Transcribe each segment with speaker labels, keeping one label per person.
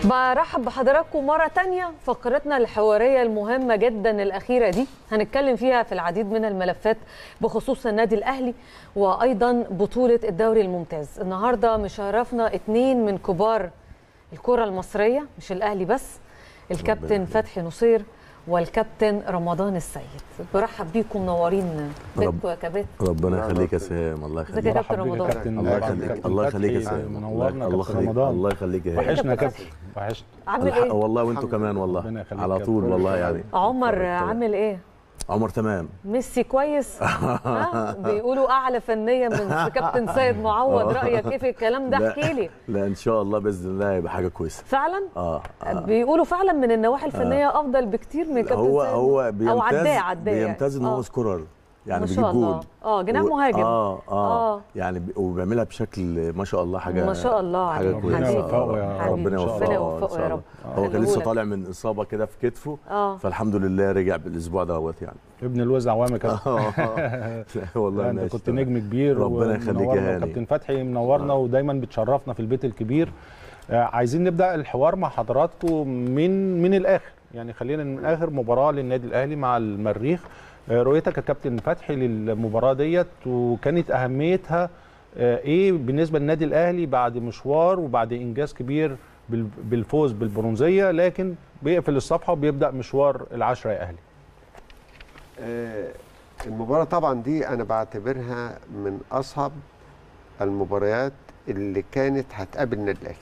Speaker 1: برحب بحضراتكم مرة تانية فقرتنا الحوارية المهمة جدا الأخيرة دي هنتكلم فيها في العديد من الملفات بخصوص النادي الأهلي وأيضا بطولة الدوري الممتاز النهاردة مشرفنا اتنين من كبار الكرة المصرية مش الأهلي بس الكابتن فتحي نصير والكابتن رمضان السيد برحب بيكم منورين بيتكم يا كباتن
Speaker 2: ربنا يخليك يا سهام الله
Speaker 1: ازيك يا
Speaker 2: يخليك
Speaker 1: كابتن
Speaker 3: مرحب بيك يا
Speaker 1: رمضان
Speaker 3: كابتن
Speaker 2: الله
Speaker 3: كابتن
Speaker 2: يخليك الله يخليك يا
Speaker 3: فتحي،
Speaker 2: سهام
Speaker 3: منورنا
Speaker 2: الله
Speaker 3: كابتن
Speaker 2: يخليك
Speaker 3: رمضان
Speaker 2: الله يخليك يا هاني.
Speaker 3: وحشنا يا
Speaker 1: كابتن
Speaker 3: كابتن وحشنا
Speaker 1: عامل
Speaker 2: الحق
Speaker 1: ايه؟
Speaker 2: والله وانتوا كمان
Speaker 3: ربنا
Speaker 2: والله
Speaker 3: يخليك
Speaker 2: على
Speaker 3: يا
Speaker 2: طول
Speaker 3: كابتن.
Speaker 2: والله يعني
Speaker 1: عمر عامل ايه؟
Speaker 2: عمر تمام
Speaker 1: ميسي كويس ها؟ بيقولوا اعلى فنيا من كابتن سيد معوض رايك ايه في الكلام ده
Speaker 2: لا.
Speaker 1: احكي لي
Speaker 2: لا ان شاء الله باذن الله هيبقى حاجه كويسه
Speaker 1: فعلا
Speaker 2: اه, آه.
Speaker 1: بيقولوا فعلا من النواحي الفنيه افضل بكتير من كابتن
Speaker 2: هو
Speaker 1: سيد
Speaker 2: هو
Speaker 1: او
Speaker 2: بيمتاز
Speaker 1: عداه عداه يعني.
Speaker 2: بيمتاز ان
Speaker 1: آه.
Speaker 2: هو سكورر يعني
Speaker 1: ما
Speaker 2: بيجيب
Speaker 1: شاء الله
Speaker 2: جول
Speaker 1: اه جناح
Speaker 2: و-
Speaker 1: مهاجم
Speaker 2: اه اه,
Speaker 1: آه.
Speaker 2: يعني ب- وبيعملها بشكل ما شاء الله حاجه
Speaker 1: ما شاء الله
Speaker 2: حاجه
Speaker 1: عليك.
Speaker 2: كويسه
Speaker 1: حبيبي.
Speaker 3: يوفقه يا
Speaker 2: آه،
Speaker 3: رب.
Speaker 2: ربنا
Speaker 3: إن شاء
Speaker 2: يوفقه
Speaker 1: الله.
Speaker 2: آه، إن
Speaker 1: يوفقه
Speaker 2: شاء
Speaker 1: يا
Speaker 2: الله.
Speaker 1: رب.
Speaker 2: هو كان لسه
Speaker 1: خليهولك.
Speaker 2: طالع من اصابه كده في كتفه
Speaker 1: اه
Speaker 2: فالحمد لله رجع بالاسبوع دوت يعني
Speaker 3: ابن الوز عوامي كابتن
Speaker 2: لا والله
Speaker 3: لا، انت
Speaker 2: ماشي
Speaker 3: كنت
Speaker 2: تمام.
Speaker 3: نجم كبير
Speaker 2: ربنا يخليك يا
Speaker 3: ومنورنا.
Speaker 2: هاني.
Speaker 3: كابتن فتحي منورنا ودايما بتشرفنا في البيت الكبير آه، عايزين نبدا الحوار مع حضراتكم من من الاخر يعني خلينا من اخر مباراه للنادي الاهلي مع المريخ آه، رؤيتك يا كابتن فتحي للمباراه ديت وكانت اهميتها آه، ايه بالنسبه للنادي الاهلي بعد مشوار وبعد انجاز كبير بال- بالفوز بالبرونزيه لكن بيقفل الصفحه وبيبدا مشوار العشره يا اهلي
Speaker 4: آه، المباراة طبعا دي أنا بعتبرها من أصعب المباريات اللي كانت هتقابل النادي الأهلي.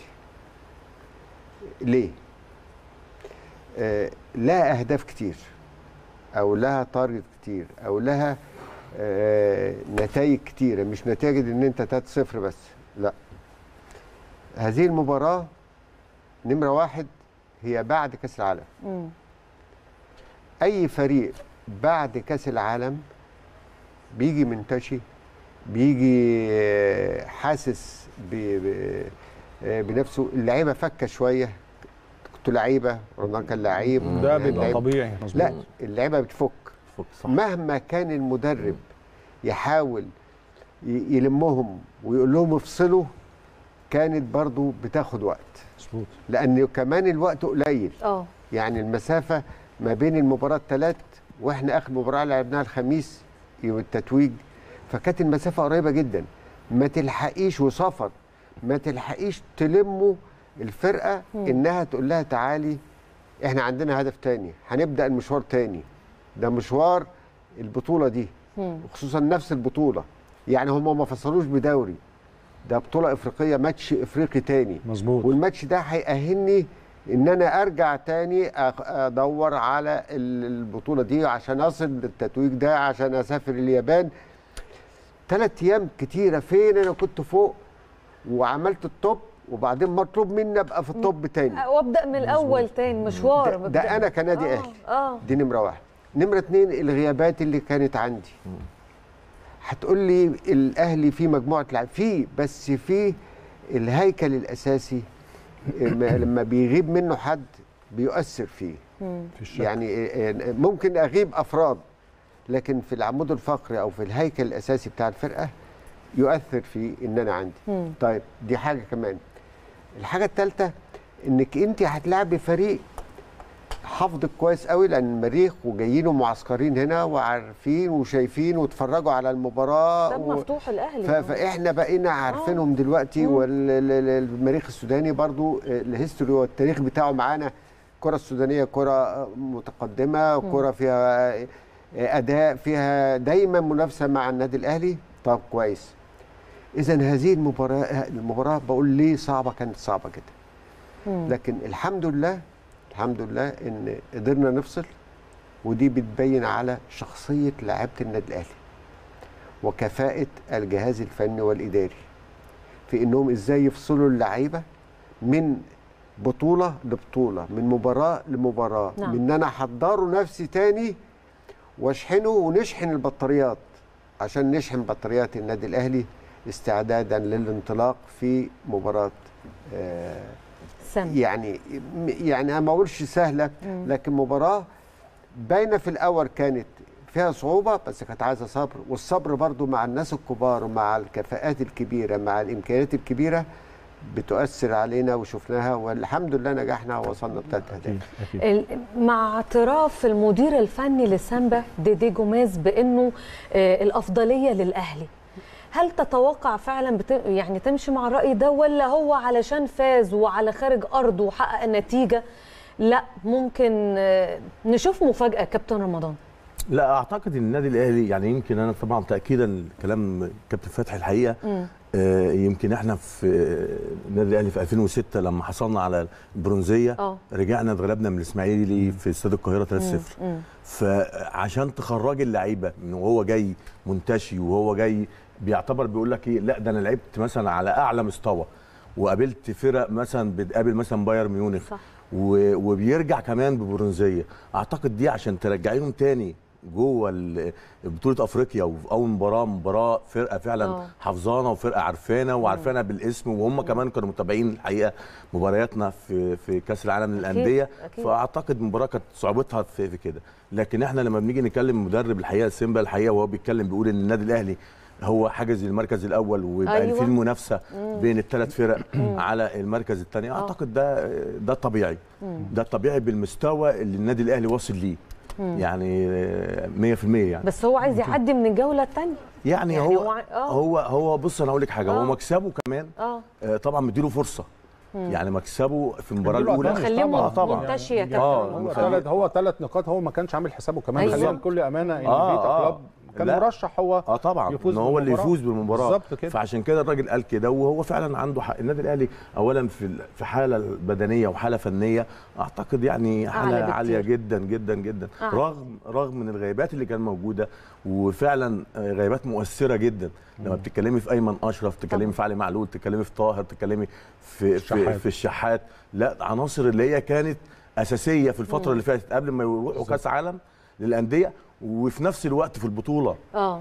Speaker 4: ليه؟ آه، لها أهداف كتير أو لها تارجت كتير أو لها آه، نتائج كتيرة مش نتائج إن أنت 3-0 بس لا. هذه المباراة نمرة واحد هي بعد كأس العالم.
Speaker 1: مم.
Speaker 4: اي فريق بعد كاس العالم بيجي منتشي بيجي آه، حاسس ب- ب- آه، بنفسه اللعيبه فكه شويه كنت لعيبه رمضان كان لعيب
Speaker 3: ده بيبقى
Speaker 4: اللعيبة-
Speaker 3: طبيعي مظبوط
Speaker 4: لا اللعيبه بتفك
Speaker 2: فوق صح
Speaker 4: مهما كان المدرب يحاول ي- يلمهم ويقول لهم افصلوا كانت برضو بتاخد وقت
Speaker 3: مظبوط
Speaker 4: لان كمان الوقت قليل
Speaker 1: اه
Speaker 4: يعني المسافة ما بين المباراة الثلاث واحنا اخر مباراة لعبناها الخميس يوم التتويج فكانت المسافة قريبة جدا ما تلحقيش وسفر ما تلحقيش تلموا الفرقة
Speaker 1: مم.
Speaker 4: انها تقول لها تعالي احنا عندنا هدف تاني هنبدأ المشوار تاني ده مشوار البطولة دي
Speaker 1: مم.
Speaker 4: وخصوصا نفس البطولة يعني هم ما فصلوش بدوري ده بطولة افريقية ماتش افريقي تاني
Speaker 3: مظبوط
Speaker 4: والماتش ده هيأهلني ان انا ارجع تاني أخ- ادور على ال- البطوله دي عشان اصل للتتويج ده عشان اسافر اليابان ثلاث ايام كتيره فين انا كنت فوق وعملت التوب وبعدين مطلوب مني ابقى في التوب تاني
Speaker 1: وابدا من الاول تاني مشوار
Speaker 4: ده,
Speaker 1: ببدأ.
Speaker 4: ده انا كنادي
Speaker 1: آه،
Speaker 4: اهلي
Speaker 1: اه
Speaker 4: دي نمره واحد نمره اتنين الغيابات اللي كانت عندي هتقول لي الاهلي فيه مجموعه لعب فيه بس فيه الهيكل الاساسي لما لما بيغيب منه حد بيؤثر فيه
Speaker 1: مم.
Speaker 3: في الشكل
Speaker 4: يعني ممكن اغيب افراد لكن في العمود الفقري او في الهيكل الاساسي بتاع الفرقه يؤثر في ان انا عندي
Speaker 1: مم.
Speaker 4: طيب دي حاجه كمان الحاجه الثالثه انك انت هتلعبي فريق حافظك كويس قوي لان المريخ وجايين معسكرين هنا وعارفين وشايفين واتفرجوا على المباراه
Speaker 1: باب
Speaker 4: و...
Speaker 1: مفتوح الاهلي
Speaker 4: ف- فاحنا بقينا عارفينهم دلوقتي والمريخ السوداني برضو الهيستوري والتاريخ بتاعه معانا الكره السودانيه كره متقدمه كره فيها اداء فيها دايما منافسه مع النادي الاهلي طب كويس اذا هذه المباراه المباراه بقول ليه صعبه كانت صعبه كده
Speaker 1: مم.
Speaker 4: لكن الحمد لله الحمد لله ان قدرنا نفصل ودي بتبين على شخصيه لاعيبه النادي الاهلي وكفاءه الجهاز الفني والاداري في انهم ازاي يفصلوا اللعيبه من بطوله لبطوله من مباراه لمباراه
Speaker 1: نعم.
Speaker 4: من ان انا احضره نفسي تاني واشحنه ونشحن البطاريات عشان نشحن بطاريات النادي الاهلي استعدادا للانطلاق في مباراه آه
Speaker 1: سنة
Speaker 4: يعني يعني انا ما اقولش سهله
Speaker 1: مم.
Speaker 4: لكن مباراه باينه في الاول كانت فيها صعوبه بس كانت عايزه صبر والصبر برضو مع الناس الكبار ومع الكفاءات الكبيره مع الامكانيات الكبيره بتؤثر علينا وشفناها والحمد لله نجحنا ووصلنا بثلاث اهداف
Speaker 3: اكيد
Speaker 1: ال- مع اعتراف المدير الفني لسامبا ديدي جوميز بانه آه، الافضليه للاهلي هل تتوقع فعلا بت... يعني تمشي مع الراي ده ولا هو علشان فاز وعلى خارج ارضه وحقق نتيجه لا ممكن آه، نشوف مفاجاه كابتن رمضان
Speaker 2: لا اعتقد ان النادي الاهلي يعني يمكن انا طبعا تاكيدا لكلام كابتن فتحي الحقيقه آه يمكن احنا في آه، النادي الاهلي في 2006 لما حصلنا على البرونزيه
Speaker 1: اه
Speaker 2: رجعنا اتغلبنا من الاسماعيلي في استاد القاهره 3-0
Speaker 1: مم.
Speaker 2: فعشان تخرجي اللعيبه من وهو جاي منتشي وهو جاي بيعتبر بيقول لك ايه لا ده انا لعبت مثلا على اعلى مستوى وقابلت فرق مثلا بتقابل مثلا بايرن ميونخ
Speaker 1: صح
Speaker 2: و- وبيرجع كمان ببرونزيه اعتقد دي عشان ترجعيهم تاني جوه ال- بطوله افريقيا وفي اول مباراه مباراه فرقه فعلا
Speaker 1: آه.
Speaker 2: حافظانا وفرقه عارفانا وعارفانا بالاسم وهم كمان كانوا متابعين الحقيقه مبارياتنا في في كاس العالم للانديه
Speaker 1: أكيد.
Speaker 2: فاعتقد المباراه كانت صعوبتها في, في كده لكن احنا لما بنيجي نكلم مدرب الحقيقه سيمبا الحقيقه وهو بيتكلم بيقول ان النادي الاهلي هو حاجز المركز الاول ويبقى
Speaker 1: أيوة.
Speaker 2: أيوة. في المنافسه بين الثلاث فرق على المركز الثاني اعتقد ده ده طبيعي ده طبيعي بالمستوى اللي النادي الاهلي واصل ليه يعني آه، 100% يعني
Speaker 1: بس هو عايز يعدي من الجوله الثانيه
Speaker 2: يعني,
Speaker 1: يعني
Speaker 2: هو
Speaker 1: هو ع- آه.
Speaker 2: هو هو بص انا اقول لك حاجه
Speaker 1: آه.
Speaker 2: هو مكسبه كمان
Speaker 1: اه
Speaker 2: آه، طبعا مديله فرصه يعني مكسبه في المباراه
Speaker 3: مديله
Speaker 2: الاولى
Speaker 3: أدفانتج
Speaker 1: خليه
Speaker 3: طبعاً.
Speaker 2: طبعاً.
Speaker 1: منتشي يا
Speaker 3: يعني
Speaker 1: كابتن
Speaker 2: آه،
Speaker 3: هو
Speaker 2: مخليه-
Speaker 3: ثلاث هو ثلاث نقاط هو ما كانش عامل حسابه كمان
Speaker 1: أيوة.
Speaker 3: خلينا بكل امانه ان
Speaker 2: آه،
Speaker 3: فيتا
Speaker 2: آه.
Speaker 3: كلاب كان
Speaker 2: لا.
Speaker 3: مرشح هو
Speaker 2: اه طبعا
Speaker 3: يفوز
Speaker 2: ان هو اللي
Speaker 3: بالمباراة.
Speaker 2: يفوز بالمباراه
Speaker 3: بالظبط كده.
Speaker 2: فعشان كده الراجل قال كده وهو فعلا عنده حق النادي الاهلي اولا في ال- في حاله بدنيه وحاله فنيه اعتقد يعني
Speaker 1: أعلى
Speaker 2: حاله
Speaker 1: بكتير.
Speaker 2: عاليه جدا جدا جدا
Speaker 1: أعلى.
Speaker 2: رغم رغم من الغيبات اللي كانت موجوده وفعلا آه، غيبات مؤثره جدا لما بتتكلمي في ايمن اشرف
Speaker 1: طبعاً.
Speaker 2: تتكلمي في علي معلول تتكلمي في طاهر تتكلمي في
Speaker 3: الشحات.
Speaker 2: في, في الشحات لا عناصر اللي هي كانت اساسيه في الفتره اللي فاتت قبل ما يروحوا كاس عالم للانديه وفي نفس الوقت في البطوله
Speaker 1: اه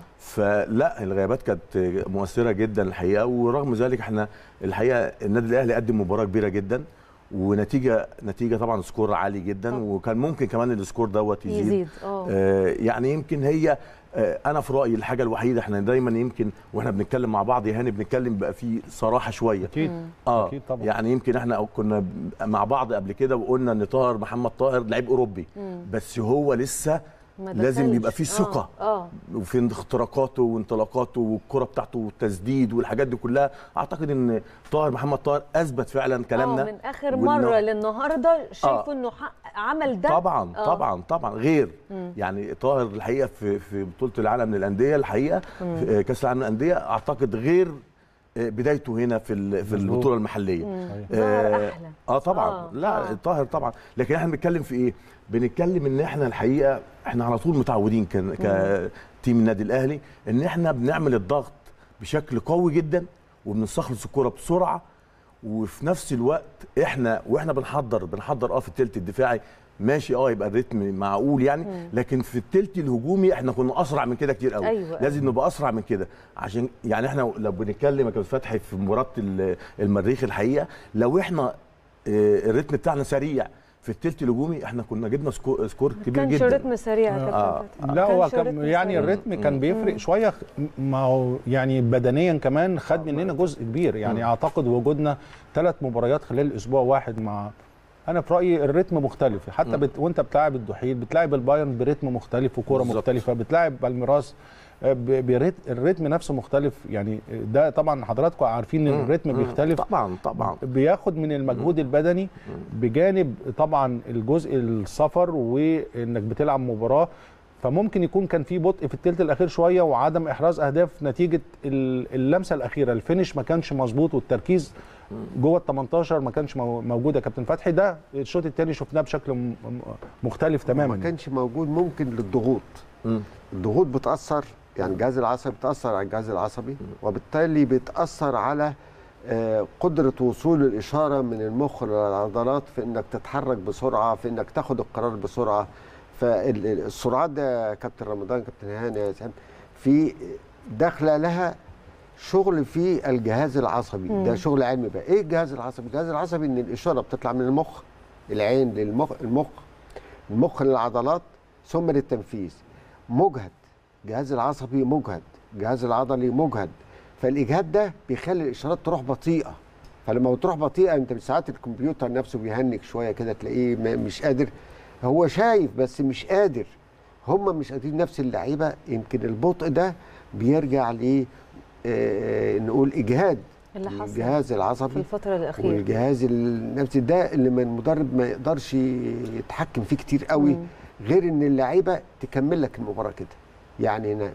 Speaker 2: فلا الغيابات كانت مؤثره جدا الحقيقه ورغم ذلك احنا الحقيقه النادي الاهلي قدم مباراه كبيره جدا ونتيجه نتيجه طبعا سكور عالي جدا
Speaker 1: طبعاً.
Speaker 2: وكان ممكن كمان السكور دوت يزيد,
Speaker 1: يزيد اه
Speaker 2: آه يعني يمكن هي آه انا في رايي الحاجه الوحيده احنا دايما يمكن واحنا بنتكلم مع بعض يا هاني بنتكلم بقى في صراحه شويه
Speaker 3: اكيد
Speaker 2: اه
Speaker 3: أكيد طبعاً.
Speaker 2: يعني يمكن احنا كنا مع بعض قبل كده وقلنا ان طاهر محمد طاهر لعيب اوروبي بس هو لسه
Speaker 1: ما
Speaker 2: لازم
Speaker 1: دخلش.
Speaker 2: يبقى فيه ثقة.
Speaker 1: اه, آه.
Speaker 2: وفي اختراقاته وانطلاقاته والكره بتاعته والتسديد والحاجات دي كلها اعتقد ان طاهر محمد طاهر اثبت فعلا كلامنا
Speaker 1: آه من اخر
Speaker 2: وإنه-
Speaker 1: مره للنهارده شايفه
Speaker 2: آه.
Speaker 1: انه حق عمل ده
Speaker 2: طبعا
Speaker 1: آه.
Speaker 2: طبعا طبعا غير يعني طاهر الحقيقه في في بطوله العالم للانديه الحقيقه في آه، كاس العالم للانديه اعتقد غير آه، بدايته هنا في ال- في
Speaker 3: مظبوط.
Speaker 2: البطوله المحليه
Speaker 1: ظهر
Speaker 2: آه،
Speaker 1: أحلى.
Speaker 2: اه طبعا
Speaker 1: آه،
Speaker 2: لا
Speaker 1: آه.
Speaker 2: طاهر طبعا لكن احنا بنتكلم في ايه بنتكلم ان احنا الحقيقه احنا على طول متعودين ك- كتيم النادي الاهلي ان احنا بنعمل الضغط بشكل قوي جدا وبنستخلص الكره بسرعه وفي نفس الوقت احنا واحنا بنحضر بنحضر اه في التلت الدفاعي ماشي اه يبقى الريتم معقول يعني لكن في التلت الهجومي احنا كنا اسرع من كده كتير قوي
Speaker 1: أيوة.
Speaker 2: لازم نبقى اسرع من كده عشان يعني احنا لو بنتكلم يا كابتن فتحي في مباراه ال- المريخ الحقيقه لو احنا آه، الريتم بتاعنا سريع في التلت الهجومي احنا كنا جبنا سكور, سكور كبير
Speaker 1: كانش
Speaker 2: جدا
Speaker 1: رتم سريع يا
Speaker 2: آه.
Speaker 1: كابتن فتحي.
Speaker 3: لا هو
Speaker 1: كانش
Speaker 3: كان
Speaker 1: رتم
Speaker 3: يعني
Speaker 1: سريع.
Speaker 3: الريتم كان بيفرق شويه ما هو يعني بدنيا كمان خد مننا جزء كبير يعني اعتقد وجودنا ثلاث مباريات خلال اسبوع واحد مع انا في رايي الريتم مختلف حتى بت... وانت بتلاعب الدحيل بتلاعب البايرن بريتم مختلف وكوره
Speaker 2: بالظبط.
Speaker 3: مختلفه بتلاعب بالميراس آه، ب- بريت... الريتم نفسه مختلف يعني ده طبعا حضراتكم عارفين ان الريتم بيختلف
Speaker 2: طبعا طبعا
Speaker 3: بياخد من المجهود البدني بجانب طبعا الجزء السفر وانك بتلعب مباراه فممكن يكون كان في بطء في الثلث الاخير شويه وعدم احراز اهداف نتيجه ال- اللمسه الاخيره الفينش ما كانش مظبوط والتركيز جوه ال 18 ما كانش مو- موجود يا كابتن فتحي ده الشوط الثاني شفناه بشكل م- م- مختلف تماما
Speaker 4: ما كانش موجود ممكن للضغوط
Speaker 2: مم.
Speaker 4: الضغوط بتاثر يعني الجهاز العصبي بتاثر على الجهاز العصبي وبالتالي بتاثر على آه، قدره وصول الاشاره من المخ للعضلات في انك تتحرك بسرعه في انك تاخد القرار بسرعه فالسرعات ده يا كابتن رمضان كابتن هاني يا سام في داخله لها شغل في الجهاز العصبي ده شغل علمي بقى ايه الجهاز العصبي الجهاز العصبي ان الاشاره بتطلع من المخ العين للمخ المخ المخ للعضلات ثم للتنفيذ مجهد الجهاز العصبي مجهد الجهاز العضلي مجهد فالاجهاد ده بيخلي الاشارات تروح بطيئه فلما بتروح بطيئه انت ساعات الكمبيوتر نفسه بيهنك شويه كده تلاقيه ما- مش قادر هو شايف بس مش قادر هم مش قادرين نفس اللعيبه يمكن البطء ده بيرجع ل آه، نقول اجهاد
Speaker 1: اللي حصل
Speaker 4: الجهاز
Speaker 1: في
Speaker 4: العصبي
Speaker 1: الفتره الاخيره
Speaker 4: والجهاز النفسي ده اللي ما المدرب ما يقدرش يتحكم فيه كتير قوي
Speaker 1: مم.
Speaker 4: غير ان اللعيبه تكمل لك المباراه كده يعني نا-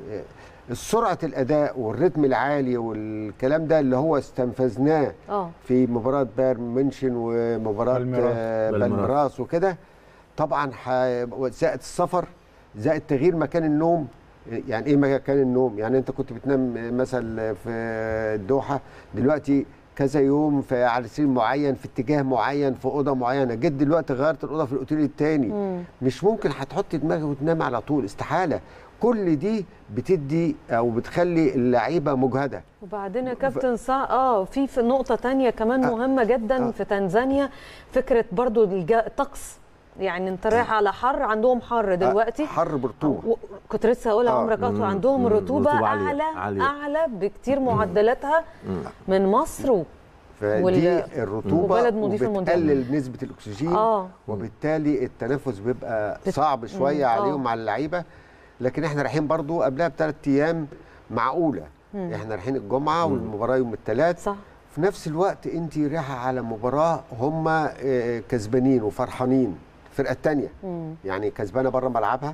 Speaker 4: سرعه الاداء والريتم العالي والكلام ده اللي هو استنفذناه
Speaker 1: اه
Speaker 4: في مباراه بايرن ميونشن ومباراه
Speaker 3: بالميراس.
Speaker 4: آه،
Speaker 2: بالميراس.
Speaker 4: بالميراس وكده طبعا ح- زائد السفر زائد تغيير مكان النوم يعني ايه مكان النوم يعني انت كنت بتنام مثلا في الدوحه دلوقتي كذا يوم في على سرير معين في اتجاه معين في اوضه معينه جيت دلوقتي غيرت الاوضه في الاوتيل الثاني
Speaker 1: مم.
Speaker 4: مش ممكن هتحط دماغك وتنام على طول استحاله كل دي بتدي او بتخلي اللعيبه مجهده
Speaker 1: وبعدين يا كابتن صع اه في في نقطه تانية كمان
Speaker 4: آه.
Speaker 1: مهمه جدا
Speaker 4: آه.
Speaker 1: في تنزانيا فكره برضو الج- الطقس يعني انت رايح على حر عندهم حر دلوقتي
Speaker 4: حر برطوبه
Speaker 1: و- كنت لسه هقولها
Speaker 4: آه.
Speaker 1: عمرك
Speaker 2: مم.
Speaker 1: عندهم
Speaker 2: مم.
Speaker 1: الرطوبه
Speaker 2: رطوبة عالية.
Speaker 1: اعلى
Speaker 2: عالية.
Speaker 1: اعلى بكتير معدلاتها من مصر و...
Speaker 4: فدي
Speaker 1: وال-
Speaker 4: الرطوبه
Speaker 1: وبلد مضيف المونديال.
Speaker 4: وبتقلل نسبه الاكسجين
Speaker 1: اه
Speaker 4: وبالتالي التنفس بيبقى
Speaker 1: بت-
Speaker 4: صعب شويه
Speaker 1: مم. آه.
Speaker 4: عليهم على اللعيبه لكن احنا رايحين برضو قبلها بثلاث ايام معقوله
Speaker 1: مم.
Speaker 4: احنا رايحين الجمعه والمباراه يوم الثلاث
Speaker 1: صح
Speaker 4: في نفس الوقت انت رايحه على مباراه هم آه، كسبانين وفرحانين الفرقه الثانيه
Speaker 1: مم.
Speaker 4: يعني كسبانه بره ملعبها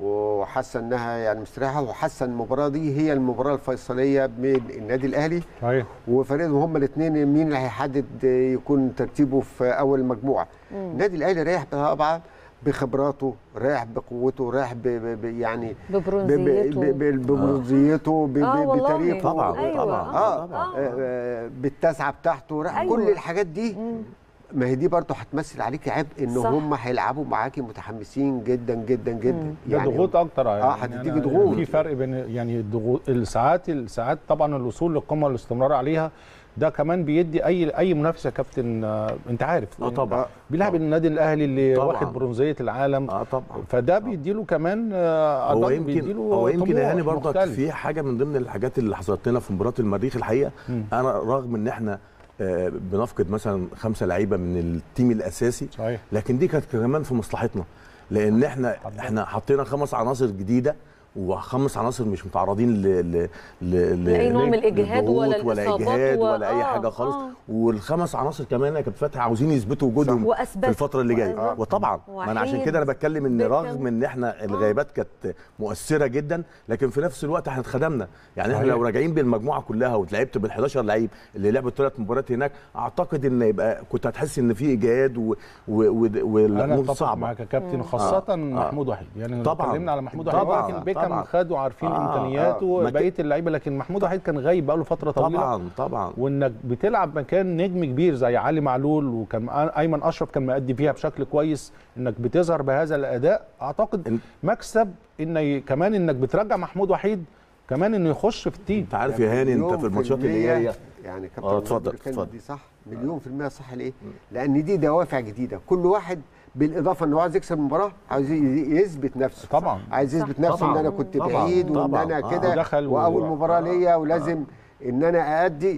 Speaker 4: وحاسه انها يعني مستريحه وحاسه ان المباراه دي هي المباراه الفيصليه بين النادي الاهلي
Speaker 3: صحيح
Speaker 4: وفريقهم هم الاثنين مين اللي هيحدد يكون ترتيبه في اول مجموعه النادي الاهلي رايح طبعا بخبراته رايح بقوته رايح ب ب ب يعني ب- ب-
Speaker 1: ببرونزيته
Speaker 4: ب- ب- ببرونزيته ب-
Speaker 1: آه
Speaker 4: ب-
Speaker 1: والله.
Speaker 4: بتاريخه
Speaker 2: طبعا
Speaker 1: أيوة.
Speaker 2: طبعا
Speaker 4: اه,
Speaker 1: آه.
Speaker 4: آه. آه بالتسعه بتاعته راح
Speaker 1: أيوة.
Speaker 4: كل الحاجات دي
Speaker 1: مم.
Speaker 4: ما هي دي برضه هتمثل عليك عبء ان
Speaker 1: صح.
Speaker 4: هم هيلعبوا معاكي متحمسين جدا جدا جدا
Speaker 3: ده ضغوط اكتر يعني
Speaker 4: هتديكي
Speaker 3: أنا-
Speaker 4: ضغوط.
Speaker 3: في فرق بين يعني الضغوط الساعات الساعات طبعا الوصول للقمه والاستمرار عليها ده كمان بيدي اي اي منافسه يا كابتن آه، انت عارف
Speaker 2: اه طبعا
Speaker 3: بيلعب النادي الاهلي اللي
Speaker 2: طبعاً.
Speaker 3: واخد برونزيه العالم
Speaker 2: اه طبعا
Speaker 3: فده بيديله كمان آه،
Speaker 2: هو
Speaker 3: أعتقد
Speaker 2: يمكن
Speaker 3: بيديله
Speaker 2: هو يمكن
Speaker 3: طموح
Speaker 2: يعني برضك
Speaker 3: مختلف.
Speaker 2: في حاجه من ضمن الحاجات اللي حصلت لنا في مباراه المريخ الحقيقه
Speaker 3: مم.
Speaker 2: انا رغم ان احنا آه، بنفقد مثلا خمسه لعيبه من التيم الاساسي
Speaker 3: صحيح
Speaker 2: لكن دي كانت كمان في مصلحتنا لان احنا
Speaker 3: حضرتك.
Speaker 2: احنا حطينا خمس عناصر جديده وخمس عناصر مش متعرضين ل ل ل
Speaker 1: لاي نوع من
Speaker 2: ل-
Speaker 1: الاجهاد ولا
Speaker 2: لضغوط ولا
Speaker 1: الاصابات
Speaker 2: اجهاد
Speaker 1: و-
Speaker 2: ولا اي
Speaker 1: آه،
Speaker 2: حاجه خالص
Speaker 1: آه.
Speaker 2: والخمس عناصر كمان يا كابتن فتحي عاوزين يثبتوا وجودهم
Speaker 1: وأثبت.
Speaker 2: في الفتره اللي جايه
Speaker 1: وأثبت.
Speaker 2: وطبعا ما انا عشان
Speaker 1: وحيد
Speaker 2: كده انا بتكلم ان
Speaker 1: بيكهام.
Speaker 2: رغم ان احنا الغيابات كانت مؤثره جدا لكن في نفس الوقت احنا اتخدمنا يعني احنا
Speaker 3: صحيح.
Speaker 2: لو راجعين بالمجموعه كلها وتلعبت بال 11 لعيب اللي لعبوا ثلاث مباريات هناك اعتقد ان يبقى كنت هتحس ان في اجهاد و- و- و-
Speaker 3: انا
Speaker 2: والامور
Speaker 3: اتفق
Speaker 2: صعبه
Speaker 3: معاك يا كابتن خاصه
Speaker 2: آه.
Speaker 3: محمود وحيد يعني لو
Speaker 2: طبعاً.
Speaker 3: اتكلمنا على محمود وحيد
Speaker 2: طبعاً.
Speaker 3: لكن بيكم
Speaker 2: طبعاً.
Speaker 3: خد وعارفين
Speaker 2: آه.
Speaker 3: امكانياته
Speaker 2: آه. ما ك-
Speaker 3: وبقيه اللعيبه لكن محمود وحيد كان غايب بقاله فتره طويله
Speaker 2: طبعا طبعا
Speaker 3: وانك بتلعب مكان نجم كبير زي علي معلول وكان ايمن اشرف كان مأدي فيها بشكل كويس انك بتظهر بهذا الاداء اعتقد
Speaker 2: إن-
Speaker 3: مكسب ان ي- كمان انك بترجع محمود وحيد كمان انه يخش في التيم
Speaker 2: انت عارف يا هاني انت
Speaker 4: مليون
Speaker 2: في الماتشات اللي
Speaker 4: المية
Speaker 2: جايه
Speaker 4: يعني كابتن
Speaker 2: اه،
Speaker 4: عماد
Speaker 2: اتفضل،
Speaker 4: الكلمة
Speaker 2: اتفضل.
Speaker 4: دي صح مليون في المية صح ليه؟ لأن دي دوافع جديدة كل واحد بالإضافة إن هو عايز يكسب المباراة عايز ي- يثبت نفسه
Speaker 3: طبعا
Speaker 4: عايز يثبت نفسه
Speaker 2: طبعاً.
Speaker 4: إن أنا كنت
Speaker 2: طبعاً.
Speaker 4: بعيد وإن
Speaker 2: طبعاً.
Speaker 4: أنا
Speaker 2: آه.
Speaker 4: كده
Speaker 3: ودخل و-
Speaker 4: وأول مباراة
Speaker 2: آه.
Speaker 4: ليا ولازم إن أنا أأدي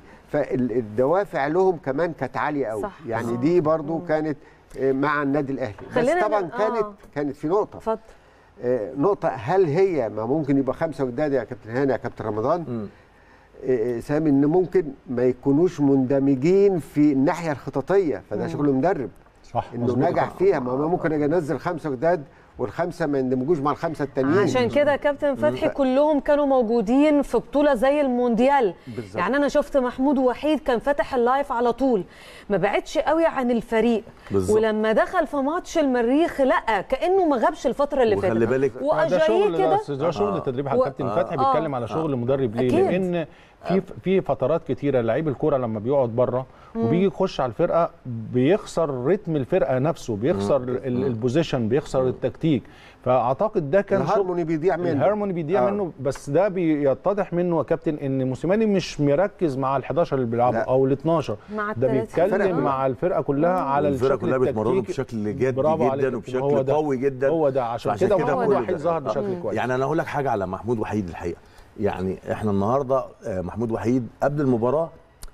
Speaker 4: فالدوافع لهم كمان كانت عالية قوي
Speaker 1: صح.
Speaker 4: يعني
Speaker 1: آه.
Speaker 4: دي برضو كانت آه، مع النادي الأهلي بس
Speaker 1: خلينا
Speaker 4: طبعا
Speaker 1: ن-
Speaker 4: كانت
Speaker 1: آه.
Speaker 4: كانت في نقطة
Speaker 1: اتفضل
Speaker 4: آه، نقطة هل هي ما ممكن يبقى خمسة وداد يا كابتن هاني يا كابتن رمضان
Speaker 2: مم.
Speaker 4: آه، سامي ان ممكن ما يكونوش مندمجين في الناحيه الخططيه فده شغل مدرب
Speaker 3: صح
Speaker 4: انه
Speaker 3: مظبوط.
Speaker 4: نجح فيها ما هو ممكن اجي انزل خمسه جداد والخمسه ما يندمجوش مع الخمسه التانيين
Speaker 1: عشان كده يا كابتن فتحي كلهم كانوا موجودين في بطوله زي المونديال
Speaker 4: بالظبط.
Speaker 1: يعني انا شفت محمود وحيد كان فاتح اللايف على طول ما بعدش قوي عن الفريق
Speaker 2: بالظبط.
Speaker 1: ولما دخل في ماتش المريخ لا كانه ما غابش الفتره اللي فاتت
Speaker 2: وخلي بالك
Speaker 3: ده
Speaker 1: واجاييه
Speaker 3: شغل
Speaker 1: كده
Speaker 3: ده, ده شغل تدريب على
Speaker 1: و-
Speaker 3: الكابتن
Speaker 2: آه.
Speaker 3: فتحي
Speaker 1: آه.
Speaker 3: بيتكلم على شغل مدرب ليه
Speaker 1: أكيد.
Speaker 3: لان في في فترات كتيره لعيب الكوره لما بيقعد بره وبيجي يخش على الفرقه بيخسر رتم الفرقه نفسه بيخسر ال- ال- البوزيشن بيخسر التكتيك فاعتقد ده كان شغل
Speaker 4: الهارموني بيضيع منه
Speaker 3: الهارموني بيضيع
Speaker 4: آه.
Speaker 3: منه بس ده بيتضح منه يا كابتن ان موسيماني مش مركز مع ال11 اللي بيلعبوا
Speaker 4: لا.
Speaker 3: او ال12
Speaker 1: مع
Speaker 3: ده
Speaker 1: التلاتة.
Speaker 4: الفرقة.
Speaker 3: بيتكلم مع الفرقه كلها على
Speaker 2: الفرقه
Speaker 3: الشكل
Speaker 2: كلها بيتمرنوا
Speaker 3: التكتيكي.
Speaker 2: بشكل جدي
Speaker 3: برافو عليك
Speaker 2: جدا
Speaker 3: يا كابتن. هو
Speaker 2: وبشكل
Speaker 3: ده.
Speaker 2: قوي جدا
Speaker 3: هو ده عشان
Speaker 2: فعشان
Speaker 3: كده
Speaker 2: كده
Speaker 3: محمود
Speaker 2: كل
Speaker 3: وحيد
Speaker 2: ده.
Speaker 3: ظهر
Speaker 2: آه.
Speaker 3: بشكل كويس
Speaker 2: يعني انا هقول لك حاجه على محمود وحيد الحقيقه يعني احنا النهارده آه، محمود وحيد قبل المباراه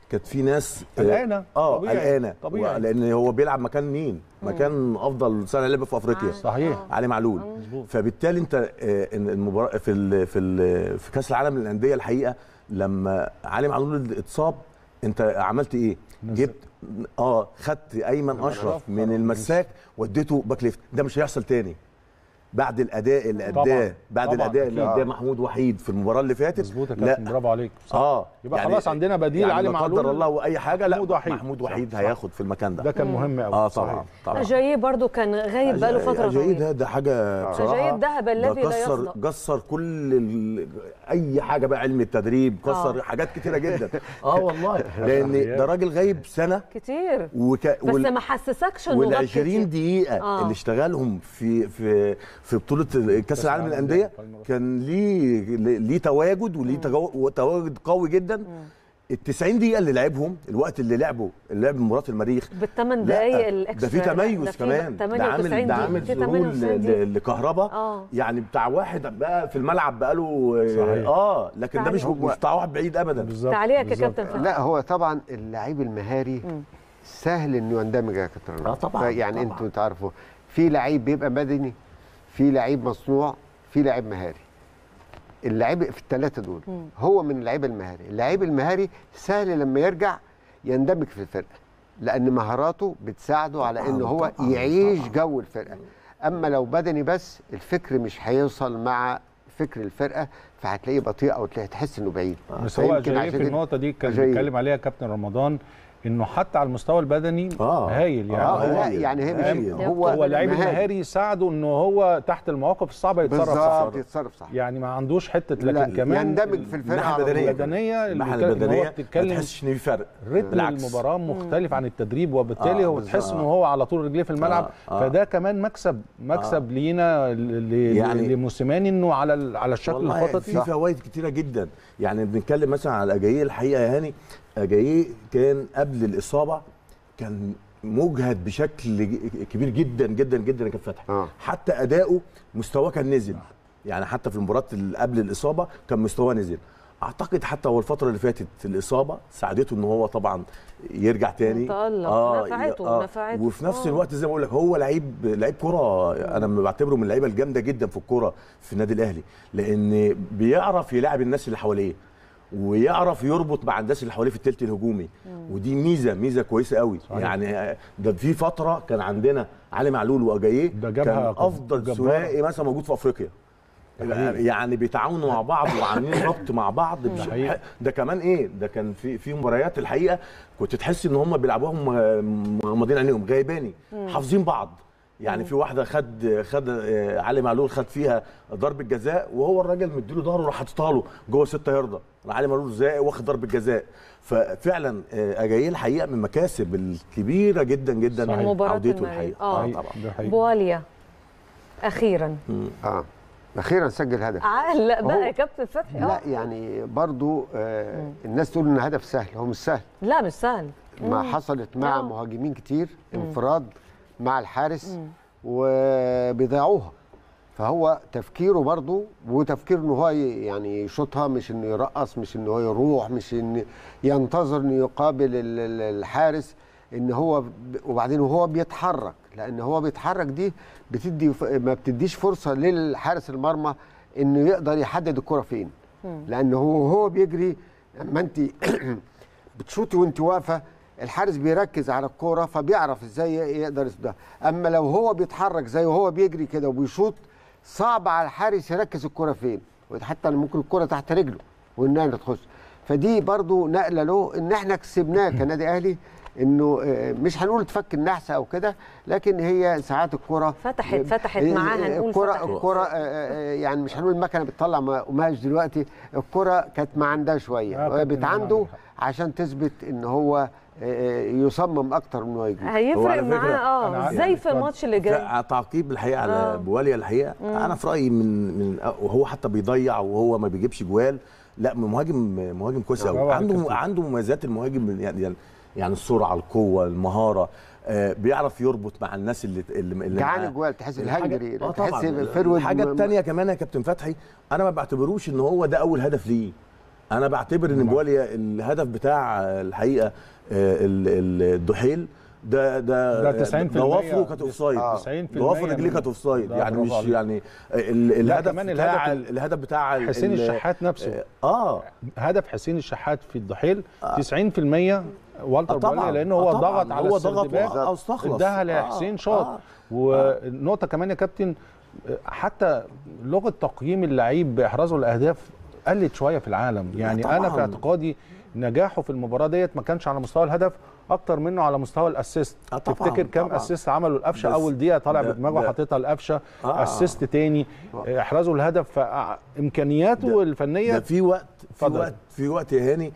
Speaker 2: كانت في ناس آه،
Speaker 3: قلقانة.
Speaker 2: اه
Speaker 3: طبيعي.
Speaker 2: قلقانه
Speaker 3: طبيعي.
Speaker 2: لان هو بيلعب مكان مين مكان افضل سنه لعب في افريقيا
Speaker 3: صحيح
Speaker 2: علي معلول فبالتالي انت آه، إن المباراه في ال في ال في كاس العالم للانديه الحقيقه لما علي معلول اتصاب انت عملت ايه
Speaker 3: نزل.
Speaker 2: جبت اه خدت ايمن اشرف من المساك وديته باك ليفت ده مش هيحصل تاني بعد الاداء اللي
Speaker 3: طبعاً.
Speaker 2: اداه بعد
Speaker 3: طبعاً،
Speaker 2: الاداء اللي
Speaker 3: أكيد.
Speaker 2: اداه محمود وحيد في المباراه اللي فاتت
Speaker 3: مظبوط يا
Speaker 2: لا
Speaker 3: كابتن برافو عليك صح.
Speaker 2: اه
Speaker 3: يبقى خلاص عندنا بديل
Speaker 2: يعني
Speaker 3: علي
Speaker 2: لا
Speaker 3: معلول
Speaker 2: قدر الله واي حاجه لا
Speaker 3: محمود وحيد.
Speaker 2: محمود وحيد
Speaker 3: صح.
Speaker 2: هياخد في المكان ده
Speaker 3: ده كان مهم قوي
Speaker 2: اه طبعا طبعا
Speaker 1: جاي برضو كان غايب بقاله فتره
Speaker 2: جيد
Speaker 1: طويله
Speaker 2: ده ده حاجه بصراحه
Speaker 1: جاي الذهب الذي
Speaker 2: ده
Speaker 1: لا
Speaker 2: كسر
Speaker 1: يصدأ
Speaker 2: كسر كل ال... اي حاجه بقى علم التدريب كسر
Speaker 1: آه.
Speaker 2: حاجات كتيره جدا اه والله لان ده راجل غايب سنه
Speaker 1: كتير
Speaker 2: وك...
Speaker 1: بس ما حسسكش انه
Speaker 2: وال
Speaker 1: غاب
Speaker 2: 20
Speaker 1: كتير.
Speaker 2: دقيقة
Speaker 1: آه.
Speaker 2: آه. اللي اشتغلهم في في في بطولة كأس العالم
Speaker 3: العالم
Speaker 2: للأندية
Speaker 3: للأندية.
Speaker 2: كان ليه ليه تواجد وليه تجو- تواجد قوي جدا ال 90 دقيقة اللي لعبهم الوقت اللي لعبه اللي لعب مباراة المريخ
Speaker 1: بالثمان
Speaker 2: لا،
Speaker 1: دقايق
Speaker 2: ده
Speaker 1: الاكسترا
Speaker 2: في
Speaker 1: لا، ده
Speaker 2: تميز
Speaker 1: في
Speaker 2: كمان ده
Speaker 1: 98
Speaker 2: عامل ده
Speaker 1: دقيقة.
Speaker 2: عامل
Speaker 1: في
Speaker 2: ظهور
Speaker 1: 98 دقيقة.
Speaker 2: ل- لكهربا
Speaker 1: آه.
Speaker 2: يعني بتاع واحد بقى في الملعب بقاله
Speaker 3: صحيح.
Speaker 2: اه لكن ده مش
Speaker 1: تعالي.
Speaker 2: مش بتاع واحد بعيد ابدا
Speaker 3: بالظبط
Speaker 1: تعليقك يا
Speaker 3: بالظبط.
Speaker 1: كابتن فهمي
Speaker 4: لا هو طبعا اللعيب المهاري سهل انه يندمج يا كابتن
Speaker 2: آه طبعاً،
Speaker 4: يعني
Speaker 2: طبعاً.
Speaker 4: انتوا تعرفوا في لعيب بيبقى مدني في لعيب مصنوع في لعيب مهاري اللعيب في الثلاثه دول هو من اللعيب المهاري اللعيب المهاري سهل لما يرجع يندمج في الفرقه لان مهاراته بتساعده على
Speaker 2: طبعاً،
Speaker 4: ان هو
Speaker 2: طبعاً،
Speaker 4: يعيش
Speaker 2: طبعاً.
Speaker 4: جو الفرقه اما لو بدني بس الفكر مش هيوصل مع فكر الفرقه فهتلاقيه بطيء او تلاقيه تحس انه بعيد
Speaker 3: بس هو
Speaker 4: فيمكن
Speaker 3: جاي
Speaker 4: عشان
Speaker 3: في
Speaker 4: كده-
Speaker 3: النقطه دي كان
Speaker 4: أجاي.
Speaker 3: بيتكلم عليها كابتن رمضان انه حتى على المستوى البدني
Speaker 2: آه.
Speaker 3: هايل يعني
Speaker 2: آه،
Speaker 4: اه
Speaker 3: هو
Speaker 4: لا
Speaker 2: هايل.
Speaker 4: يعني هي مش
Speaker 2: هايل.
Speaker 4: هو
Speaker 3: هو اللعيب
Speaker 4: مهاري.
Speaker 3: المهاري يساعده انه هو تحت المواقف الصعبه يتصرف صح
Speaker 4: بالظبط يتصرف صح
Speaker 3: يعني ما عندوش حته
Speaker 4: لا،
Speaker 3: لكن كمان
Speaker 4: يندمج في الفرقه
Speaker 2: الناحية
Speaker 4: على طول.
Speaker 2: البدنية.
Speaker 3: البدنيه اللي
Speaker 2: الناحية
Speaker 3: بيتكلم- إن هو
Speaker 2: البدنية ما
Speaker 3: بتتكلم
Speaker 2: تحسش ان في فرق
Speaker 3: رتم
Speaker 2: بالعكس.
Speaker 3: المباراه مختلف عن التدريب وبالتالي
Speaker 2: آه،
Speaker 3: هو بتحس
Speaker 2: بالظبط.
Speaker 3: ان هو على طول رجليه في الملعب
Speaker 2: آه، آه.
Speaker 3: فده كمان مكسب مكسب لينا ل- ل-
Speaker 2: يعني-
Speaker 3: لموسيماني انه على ال- على الشكل
Speaker 2: والله
Speaker 3: الخططي
Speaker 2: في فوائد كتيره جدا يعني بنتكلم مثلا على اجاييه الحقيقه يا هاني اجاييه كان قبل الاصابه كان مجهد بشكل ج- كبير جدا جدا جدا يا كابتن فتحي
Speaker 4: آه.
Speaker 2: حتى اداؤه مستواه كان نزل يعني حتى في المباراه اللي قبل الاصابه كان مستواه نزل اعتقد حتى هو الفتره اللي فاتت الاصابه ساعدته ان هو طبعا يرجع تاني
Speaker 1: تألق. نفعته-
Speaker 2: آه
Speaker 1: نفعته.
Speaker 2: وفي نفس
Speaker 1: آه.
Speaker 2: الوقت زي ما بقول لك هو لعيب لعيب كره انا بعتبره من اللعيبه الجامده جدا في الكوره في النادي الاهلي لان بيعرف يلاعب الناس اللي حواليه ويعرف يربط مع الناس اللي حواليه في التلت الهجومي ودي ميزه ميزه كويسه قوي
Speaker 3: صحيح.
Speaker 2: يعني ده في فتره كان عندنا علي معلول واجاييه
Speaker 3: ده جابها
Speaker 2: كان
Speaker 3: جبارة.
Speaker 2: افضل ثنائي مثلا موجود في افريقيا
Speaker 3: حقيقي.
Speaker 2: يعني بيتعاونوا مع بعض وعاملين ربط مع بعض بش-
Speaker 3: حقيقي.
Speaker 2: ده كمان ايه ده كان في في مباريات الحقيقه كنت تحس ان هم بيلعبوهم مغمضين عينيهم غايباني حافظين بعض يعني في واحده خد خد آه، علي معلول خد فيها ضربه جزاء وهو الراجل مديله ظهره راح حاططها له جوه 6 يارده علي معلول زائق واخد ضربه جزاء ففعلا آه، اجاييه الحقيقه من المكاسب الكبيره جدا جدا
Speaker 3: صحيح.
Speaker 1: من مباراة
Speaker 2: عودته
Speaker 1: المريخ.
Speaker 2: الحقيقه
Speaker 1: آه.
Speaker 2: اه طبعا
Speaker 3: ده حقيقي.
Speaker 1: بواليا اخيرا
Speaker 4: اه اخيرا سجل هدف
Speaker 1: علق بقى
Speaker 4: هو-
Speaker 1: يا كابتن فتحي
Speaker 4: لا
Speaker 1: اه
Speaker 4: برضو برضو آه الناس تقول ان هدف سهل هو مش سهل
Speaker 1: لا مش سهل
Speaker 4: ما حصلت مع
Speaker 1: آه.
Speaker 4: مهاجمين كتير انفراد مع الحارس وبيضيعوها فهو تفكيره برضو وتفكير ان هو ي- يعني يشوطها مش انه يرقص مش انه هو يروح مش ان ينتظر انه يقابل ال- ال- الحارس ان هو ب- وبعدين وهو بيتحرك لان هو بيتحرك دي بتدي ف- ما بتديش فرصه للحارس المرمى انه يقدر يحدد الكره فين لان هو هو بيجري ما انت بتشوطي وانت واقفه الحارس بيركز على الكوره فبيعرف ازاي يقدر يصدها اما لو هو بيتحرك زي وهو بيجري كده وبيشوط صعب على الحارس يركز الكوره فين حتى ممكن الكوره تحت رجله وانها تخش فدي برضو نقله له ان احنا كسبناه كنادي اهلي انه آه، مش هنقول تفك النحس او كده لكن هي ساعات الكوره
Speaker 1: فتحت- فتحت معاها، نقول
Speaker 4: الكوره
Speaker 1: فتحت.
Speaker 4: الكوره آه، آه، يعني مش هنقول المكنه بتطلع قماش دلوقتي الكوره كانت ما عندها شويه
Speaker 3: آه،
Speaker 4: وهي
Speaker 3: كابتن
Speaker 4: بتعنده
Speaker 3: عندك حق.
Speaker 4: عشان تثبت ان هو آه، يصمم اكتر من هو يجري
Speaker 2: هو
Speaker 1: هيفرق
Speaker 2: على فكرة
Speaker 1: معاه
Speaker 3: أنا
Speaker 1: اه
Speaker 3: عارف-
Speaker 1: زي
Speaker 3: يعني
Speaker 1: في الماتش اللي جاي
Speaker 2: ف- تعقيب الحقيقه على
Speaker 1: آه.
Speaker 2: بواليا الحقيقه انا في رايي من من وهو حتى بيضيع وهو ما بيجيبش جوال لا مهاجم مهاجم كويس
Speaker 3: برافو
Speaker 2: قوي
Speaker 3: عليك
Speaker 2: عنده
Speaker 3: كابتن.
Speaker 2: عنده مميزات المهاجم يعني يعني- يعني السرعه القوه المهاره آه بيعرف يربط مع الناس اللي اللي, اللي
Speaker 4: جعان
Speaker 2: معاه.
Speaker 4: الجوال تحس
Speaker 2: الحاجة-
Speaker 4: الهنجري
Speaker 2: اه
Speaker 4: تحس
Speaker 2: طبعا
Speaker 4: فرود
Speaker 2: الحاجه الثانيه كمان يا كابتن فتحي انا ما بعتبروش ان هو ده اول هدف ليه انا بعتبر ان بواليا الهدف بتاع آه، الحقيقه آه، ال- ال- الدحيل ده ده
Speaker 3: ده 90%
Speaker 2: ضوافره كانت اوف سايد
Speaker 4: آه.
Speaker 3: 90%
Speaker 2: ضوافر رجليه
Speaker 3: من-
Speaker 2: كانت اوف سايد
Speaker 3: ده
Speaker 2: يعني
Speaker 3: برافو
Speaker 2: مش
Speaker 3: عليك.
Speaker 2: يعني ال- الهدف
Speaker 3: كمان
Speaker 2: بتاع
Speaker 3: الهدف ال-
Speaker 2: الهدف بتاع ال-
Speaker 3: حسين
Speaker 2: ال-
Speaker 3: الشحات نفسه
Speaker 2: اه
Speaker 3: هدف حسين الشحات في الضحيل 90% والتر
Speaker 2: آه طبعاً.
Speaker 3: بواليا لانه
Speaker 2: آه
Speaker 3: هو
Speaker 2: طبعاً.
Speaker 3: ضغط على
Speaker 2: هو ضغط
Speaker 3: السردباك
Speaker 2: او استخلص
Speaker 3: اداها
Speaker 2: آه،
Speaker 3: لحسين شاط
Speaker 2: آه.
Speaker 3: والنقطه كمان يا كابتن حتى لغه تقييم اللعيب باحرازه الاهداف قلت شويه في العالم يعني
Speaker 2: طبعاً.
Speaker 3: انا في اعتقادي نجاحه في المباراه ديت ما كانش على مستوى الهدف اكتر منه على مستوى الاسيست
Speaker 2: آه طبعاً،
Speaker 3: تفتكر كام
Speaker 2: طبعاً.
Speaker 3: اسيست عمله القفشه
Speaker 2: بس
Speaker 3: اول دقيقه طالع
Speaker 2: ده-
Speaker 3: بدماغه
Speaker 2: ده-
Speaker 3: حاططها القفشه
Speaker 2: آه.
Speaker 3: اسيست تاني احرازه الهدف فامكانياته
Speaker 2: ده-
Speaker 3: الفنيه
Speaker 2: ده في وقت في
Speaker 3: اتفضل.
Speaker 2: وقت في وقت يا هاني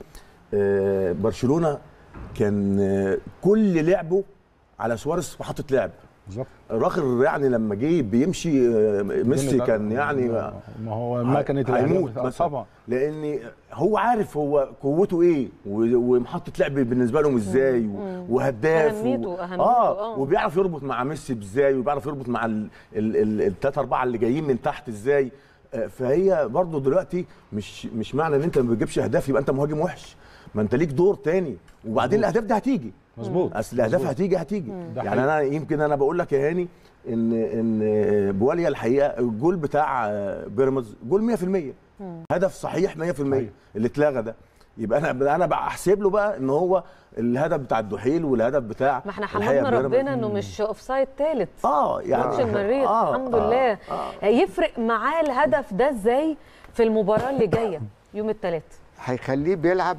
Speaker 2: آه، برشلونه كان آه، كل لعبه على سواريز في محطه لعب
Speaker 3: بالظبط
Speaker 2: الراجل يعني لما جه بيمشي آه، ميسي كان يعني
Speaker 3: ما هو ما كانت
Speaker 2: هيموت
Speaker 3: الأهداف-
Speaker 2: مثلا
Speaker 3: طبعا
Speaker 2: لان هو عارف هو قوته ايه و- ومحطه لعب بالنسبه لهم ازاي و- وهداف
Speaker 1: أهميته- أهميته،
Speaker 2: اه
Speaker 1: آه.
Speaker 2: وبيعرف يربط مع ميسي ازاي وبيعرف يربط مع الثلاثه اربعه اللي جايين من تحت ازاي آه، فهي برضو دلوقتي مش مش معنى ان انت ما بتجيبش اهداف يبقى انت مهاجم وحش ما انت ليك دور تاني وبعدين الاهداف دي هتيجي
Speaker 3: مظبوط
Speaker 2: اصل الاهداف
Speaker 3: مظبوط.
Speaker 2: هتيجي هتيجي
Speaker 3: ده
Speaker 2: يعني انا يمكن انا بقول لك يا هاني ان ان بواليا الحقيقه الجول بتاع بيراميدز جول 100% هدف صحيح 100%
Speaker 3: صحيح.
Speaker 2: اللي اتلغى ده يبقى انا انا بحسب له بقى ان هو الهدف بتاع الدحيل والهدف بتاع
Speaker 1: ما احنا
Speaker 2: الحقيقة
Speaker 1: حمدنا
Speaker 2: بيراميدز.
Speaker 1: ربنا انه مش اوف سايد ثالث
Speaker 2: اه
Speaker 1: ماتش
Speaker 2: يعني
Speaker 1: المريخ
Speaker 2: آه،
Speaker 1: الحمد
Speaker 2: آه،
Speaker 1: لله
Speaker 2: آه.
Speaker 1: يفرق معاه الهدف ده ازاي في المباراه اللي جايه يوم الثلاث
Speaker 4: هيخليه بيلعب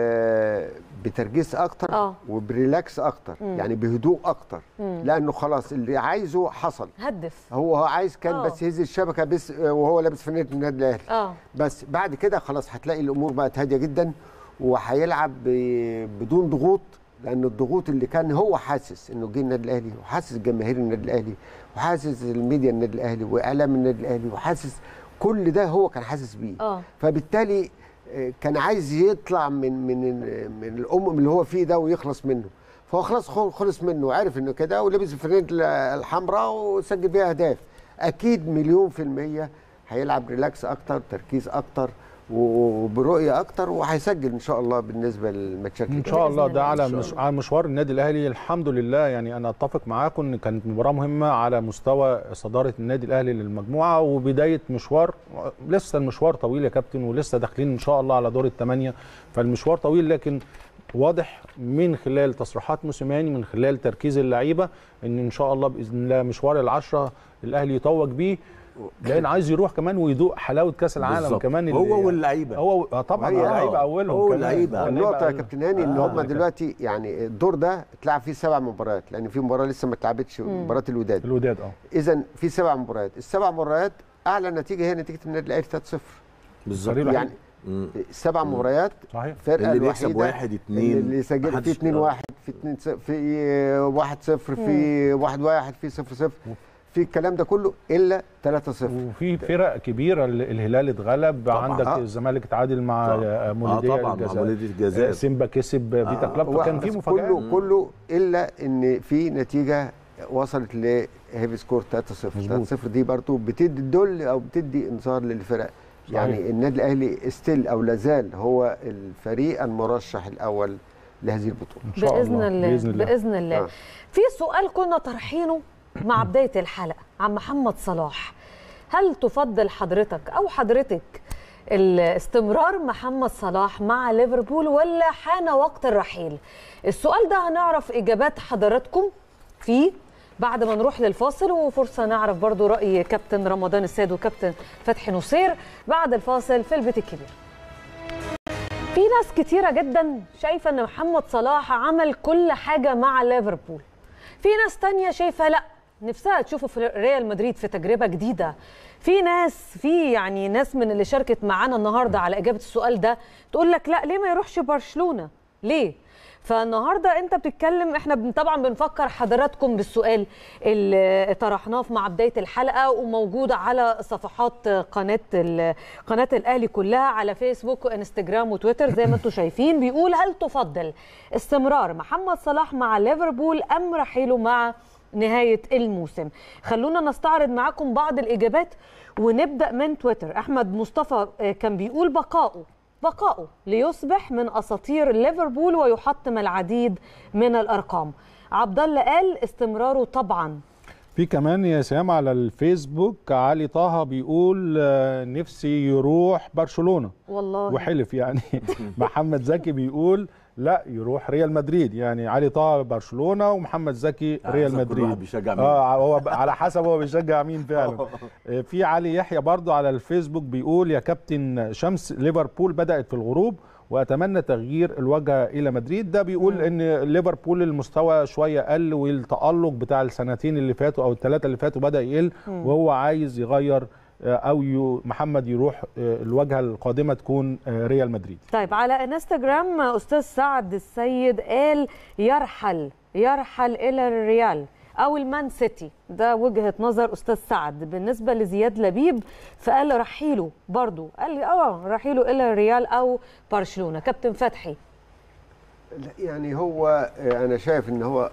Speaker 4: آه، بتركيز اكتر
Speaker 1: آه.
Speaker 4: وبريلاكس اكتر يعني بهدوء اكتر لانه خلاص اللي عايزه حصل
Speaker 1: هدف
Speaker 4: هو عايز كان
Speaker 1: آه.
Speaker 4: بس يهز الشبكه بس آه، وهو لابس فانيله النادي الاهلي
Speaker 1: اه
Speaker 4: بس بعد كده خلاص هتلاقي الامور بقت هاديه جدا وهيلعب ب- بدون ضغوط لان الضغوط اللي كان هو حاسس انه جه النادي الاهلي وحاسس جماهير النادي الاهلي وحاسس الميديا النادي الاهلي واعلام النادي الاهلي وحاسس كل ده هو كان حاسس بيه
Speaker 1: اه
Speaker 4: فبالتالي آه، كان عايز يطلع من من من الامم اللي هو فيه ده ويخلص منه فهو خلاص خل- خلص منه وعرف انه كده ولبس الفانيله الحمراء وسجل بيها اهداف اكيد مليون في الميه هيلعب ريلاكس اكتر تركيز اكتر وبرؤيه اكتر وهيسجل ان شاء الله بالنسبه للماتشات
Speaker 3: ان
Speaker 4: اللي
Speaker 3: شاء الله
Speaker 1: بإذن
Speaker 3: ده
Speaker 1: الله.
Speaker 3: على مش... على مشوار النادي الاهلي الحمد لله يعني انا اتفق معاكم ان كانت مباراه مهمه على مستوى صداره النادي الاهلي للمجموعه وبدايه مشوار لسه المشوار طويل يا كابتن ولسه داخلين ان شاء الله على دور الثمانيه فالمشوار طويل لكن واضح من خلال تصريحات موسيماني من خلال تركيز اللعيبه ان ان شاء الله باذن الله مشوار العشره الاهلي يتوج بيه لان عايز يروح كمان ويدوق حلاوه كاس العالم
Speaker 2: بالظبط.
Speaker 3: كمان اللي-
Speaker 2: هو واللعيبه
Speaker 3: هو آه طبعا
Speaker 4: وهي-
Speaker 3: اللعيبه
Speaker 2: آه.
Speaker 3: اولهم
Speaker 2: هو
Speaker 3: كمان.
Speaker 2: اللعيبة.
Speaker 3: اللعيبة
Speaker 4: النقطة يا
Speaker 3: أولهم.
Speaker 4: كابتن هاني ان
Speaker 3: آه،
Speaker 4: هم
Speaker 3: كابتن.
Speaker 4: دلوقتي يعني الدور ده اتلعب فيه سبع مباريات لان في مباراة لسه ما اتلعبتش مباراة الوداد
Speaker 3: الوداد اه
Speaker 4: اذا في سبع مباريات السبع مباريات اعلى نتيجه هي نتيجه النادي الاهلي 3-0
Speaker 2: بالظبط
Speaker 3: فريق
Speaker 4: يعني
Speaker 2: مم.
Speaker 4: سبع مباريات
Speaker 3: صحيح
Speaker 4: فرقه
Speaker 2: اللي بيكسب
Speaker 4: الوحيدة
Speaker 2: واحد اتنين
Speaker 4: اللي سجل في
Speaker 2: محدش-
Speaker 4: 2 1 في 2 في 1 0 في 1 1 في 0 0 في الكلام ده كله الا 3 0
Speaker 3: وفي فرق كبيره ال- الهلال اتغلب
Speaker 2: طبعاً.
Speaker 3: عندك
Speaker 4: آه.
Speaker 3: الزمالك اتعادل مع
Speaker 2: طبعاً.
Speaker 3: آه،
Speaker 2: اه
Speaker 3: مولوديه
Speaker 2: طبعا مع
Speaker 3: الجزائر
Speaker 2: مولودية الجزائر
Speaker 3: سيمبا كسب فيتا كلوب
Speaker 4: هو
Speaker 3: فكان في
Speaker 4: بس
Speaker 3: مفاجات
Speaker 4: كله كله الا ان في نتيجه وصلت لهيفي سكور 3 0
Speaker 3: مظبوط.
Speaker 4: 3 0 دي برضو بتدي دل او بتدي انذار للفرق
Speaker 3: صحيح.
Speaker 4: يعني النادي الاهلي ستيل او لازال هو الفريق المرشح الاول لهذه البطوله
Speaker 3: ان شاء
Speaker 1: باذن
Speaker 3: الله
Speaker 1: الله
Speaker 3: باذن الله
Speaker 1: باذن الله
Speaker 4: آه.
Speaker 1: في سؤال كنا طرحينه مع بدايه الحلقه عن محمد صلاح هل تفضل حضرتك او حضرتك استمرار محمد صلاح مع ليفربول ولا حان وقت الرحيل السؤال ده هنعرف اجابات حضراتكم فيه بعد ما نروح للفاصل وفرصه نعرف برضو راي كابتن رمضان السيد وكابتن فتحي نصير بعد الفاصل في البيت الكبير في ناس كتيرة جدا شايفة ان محمد صلاح عمل كل حاجة مع ليفربول في ناس تانية شايفة لا نفسها تشوفه في ريال مدريد في تجربة جديدة في ناس في يعني ناس من اللي شاركت معانا النهاردة على إجابة السؤال ده تقول لك لا ليه ما يروحش برشلونة ليه فالنهارده انت بتتكلم احنا بن- طبعا بنفكر حضراتكم بالسؤال اللي طرحناه في مع بدايه الحلقه وموجود على صفحات قناه ال- قناه الاهلي كلها على فيسبوك وانستجرام وتويتر زي ما انتم شايفين بيقول هل تفضل استمرار محمد صلاح مع ليفربول ام رحيله مع نهايه الموسم خلونا نستعرض معاكم بعض الاجابات ونبدا من تويتر احمد مصطفى آه، كان بيقول بقائه بقائه ليصبح من اساطير ليفربول ويحطم العديد من الارقام عبد الله قال استمراره طبعا
Speaker 3: في كمان يا سام على الفيسبوك علي طه بيقول آه، نفسي يروح برشلونه
Speaker 1: والله
Speaker 3: وحلف يعني محمد زكي بيقول لا يروح ريال مدريد يعني علي طه برشلونه ومحمد زكي ريال
Speaker 2: حسب كل واحد
Speaker 3: مدريد
Speaker 2: بيشجع مين.
Speaker 3: اه هو ب- على حسب هو بيشجع مين فعلا آه، في علي يحيى برضو على الفيسبوك بيقول يا كابتن شمس ليفربول بدأت في الغروب واتمنى تغيير الوجهه الى مدريد ده بيقول ان ليفربول المستوى شويه قل والتالق بتاع السنتين اللي فاتوا او الثلاثه اللي فاتوا بدا يقل وهو عايز يغير آه، او يو- محمد يروح آه، الواجهه القادمه تكون آه، ريال مدريد
Speaker 1: طيب على انستغرام استاذ سعد السيد قال يرحل يرحل الى الريال او المان سيتي ده وجهه نظر استاذ سعد بالنسبه لزياد لبيب فقال رحيله برضو قال لي اه رحيله الى الريال او برشلونه كابتن فتحي
Speaker 4: لا، يعني هو آه، انا شايف ان هو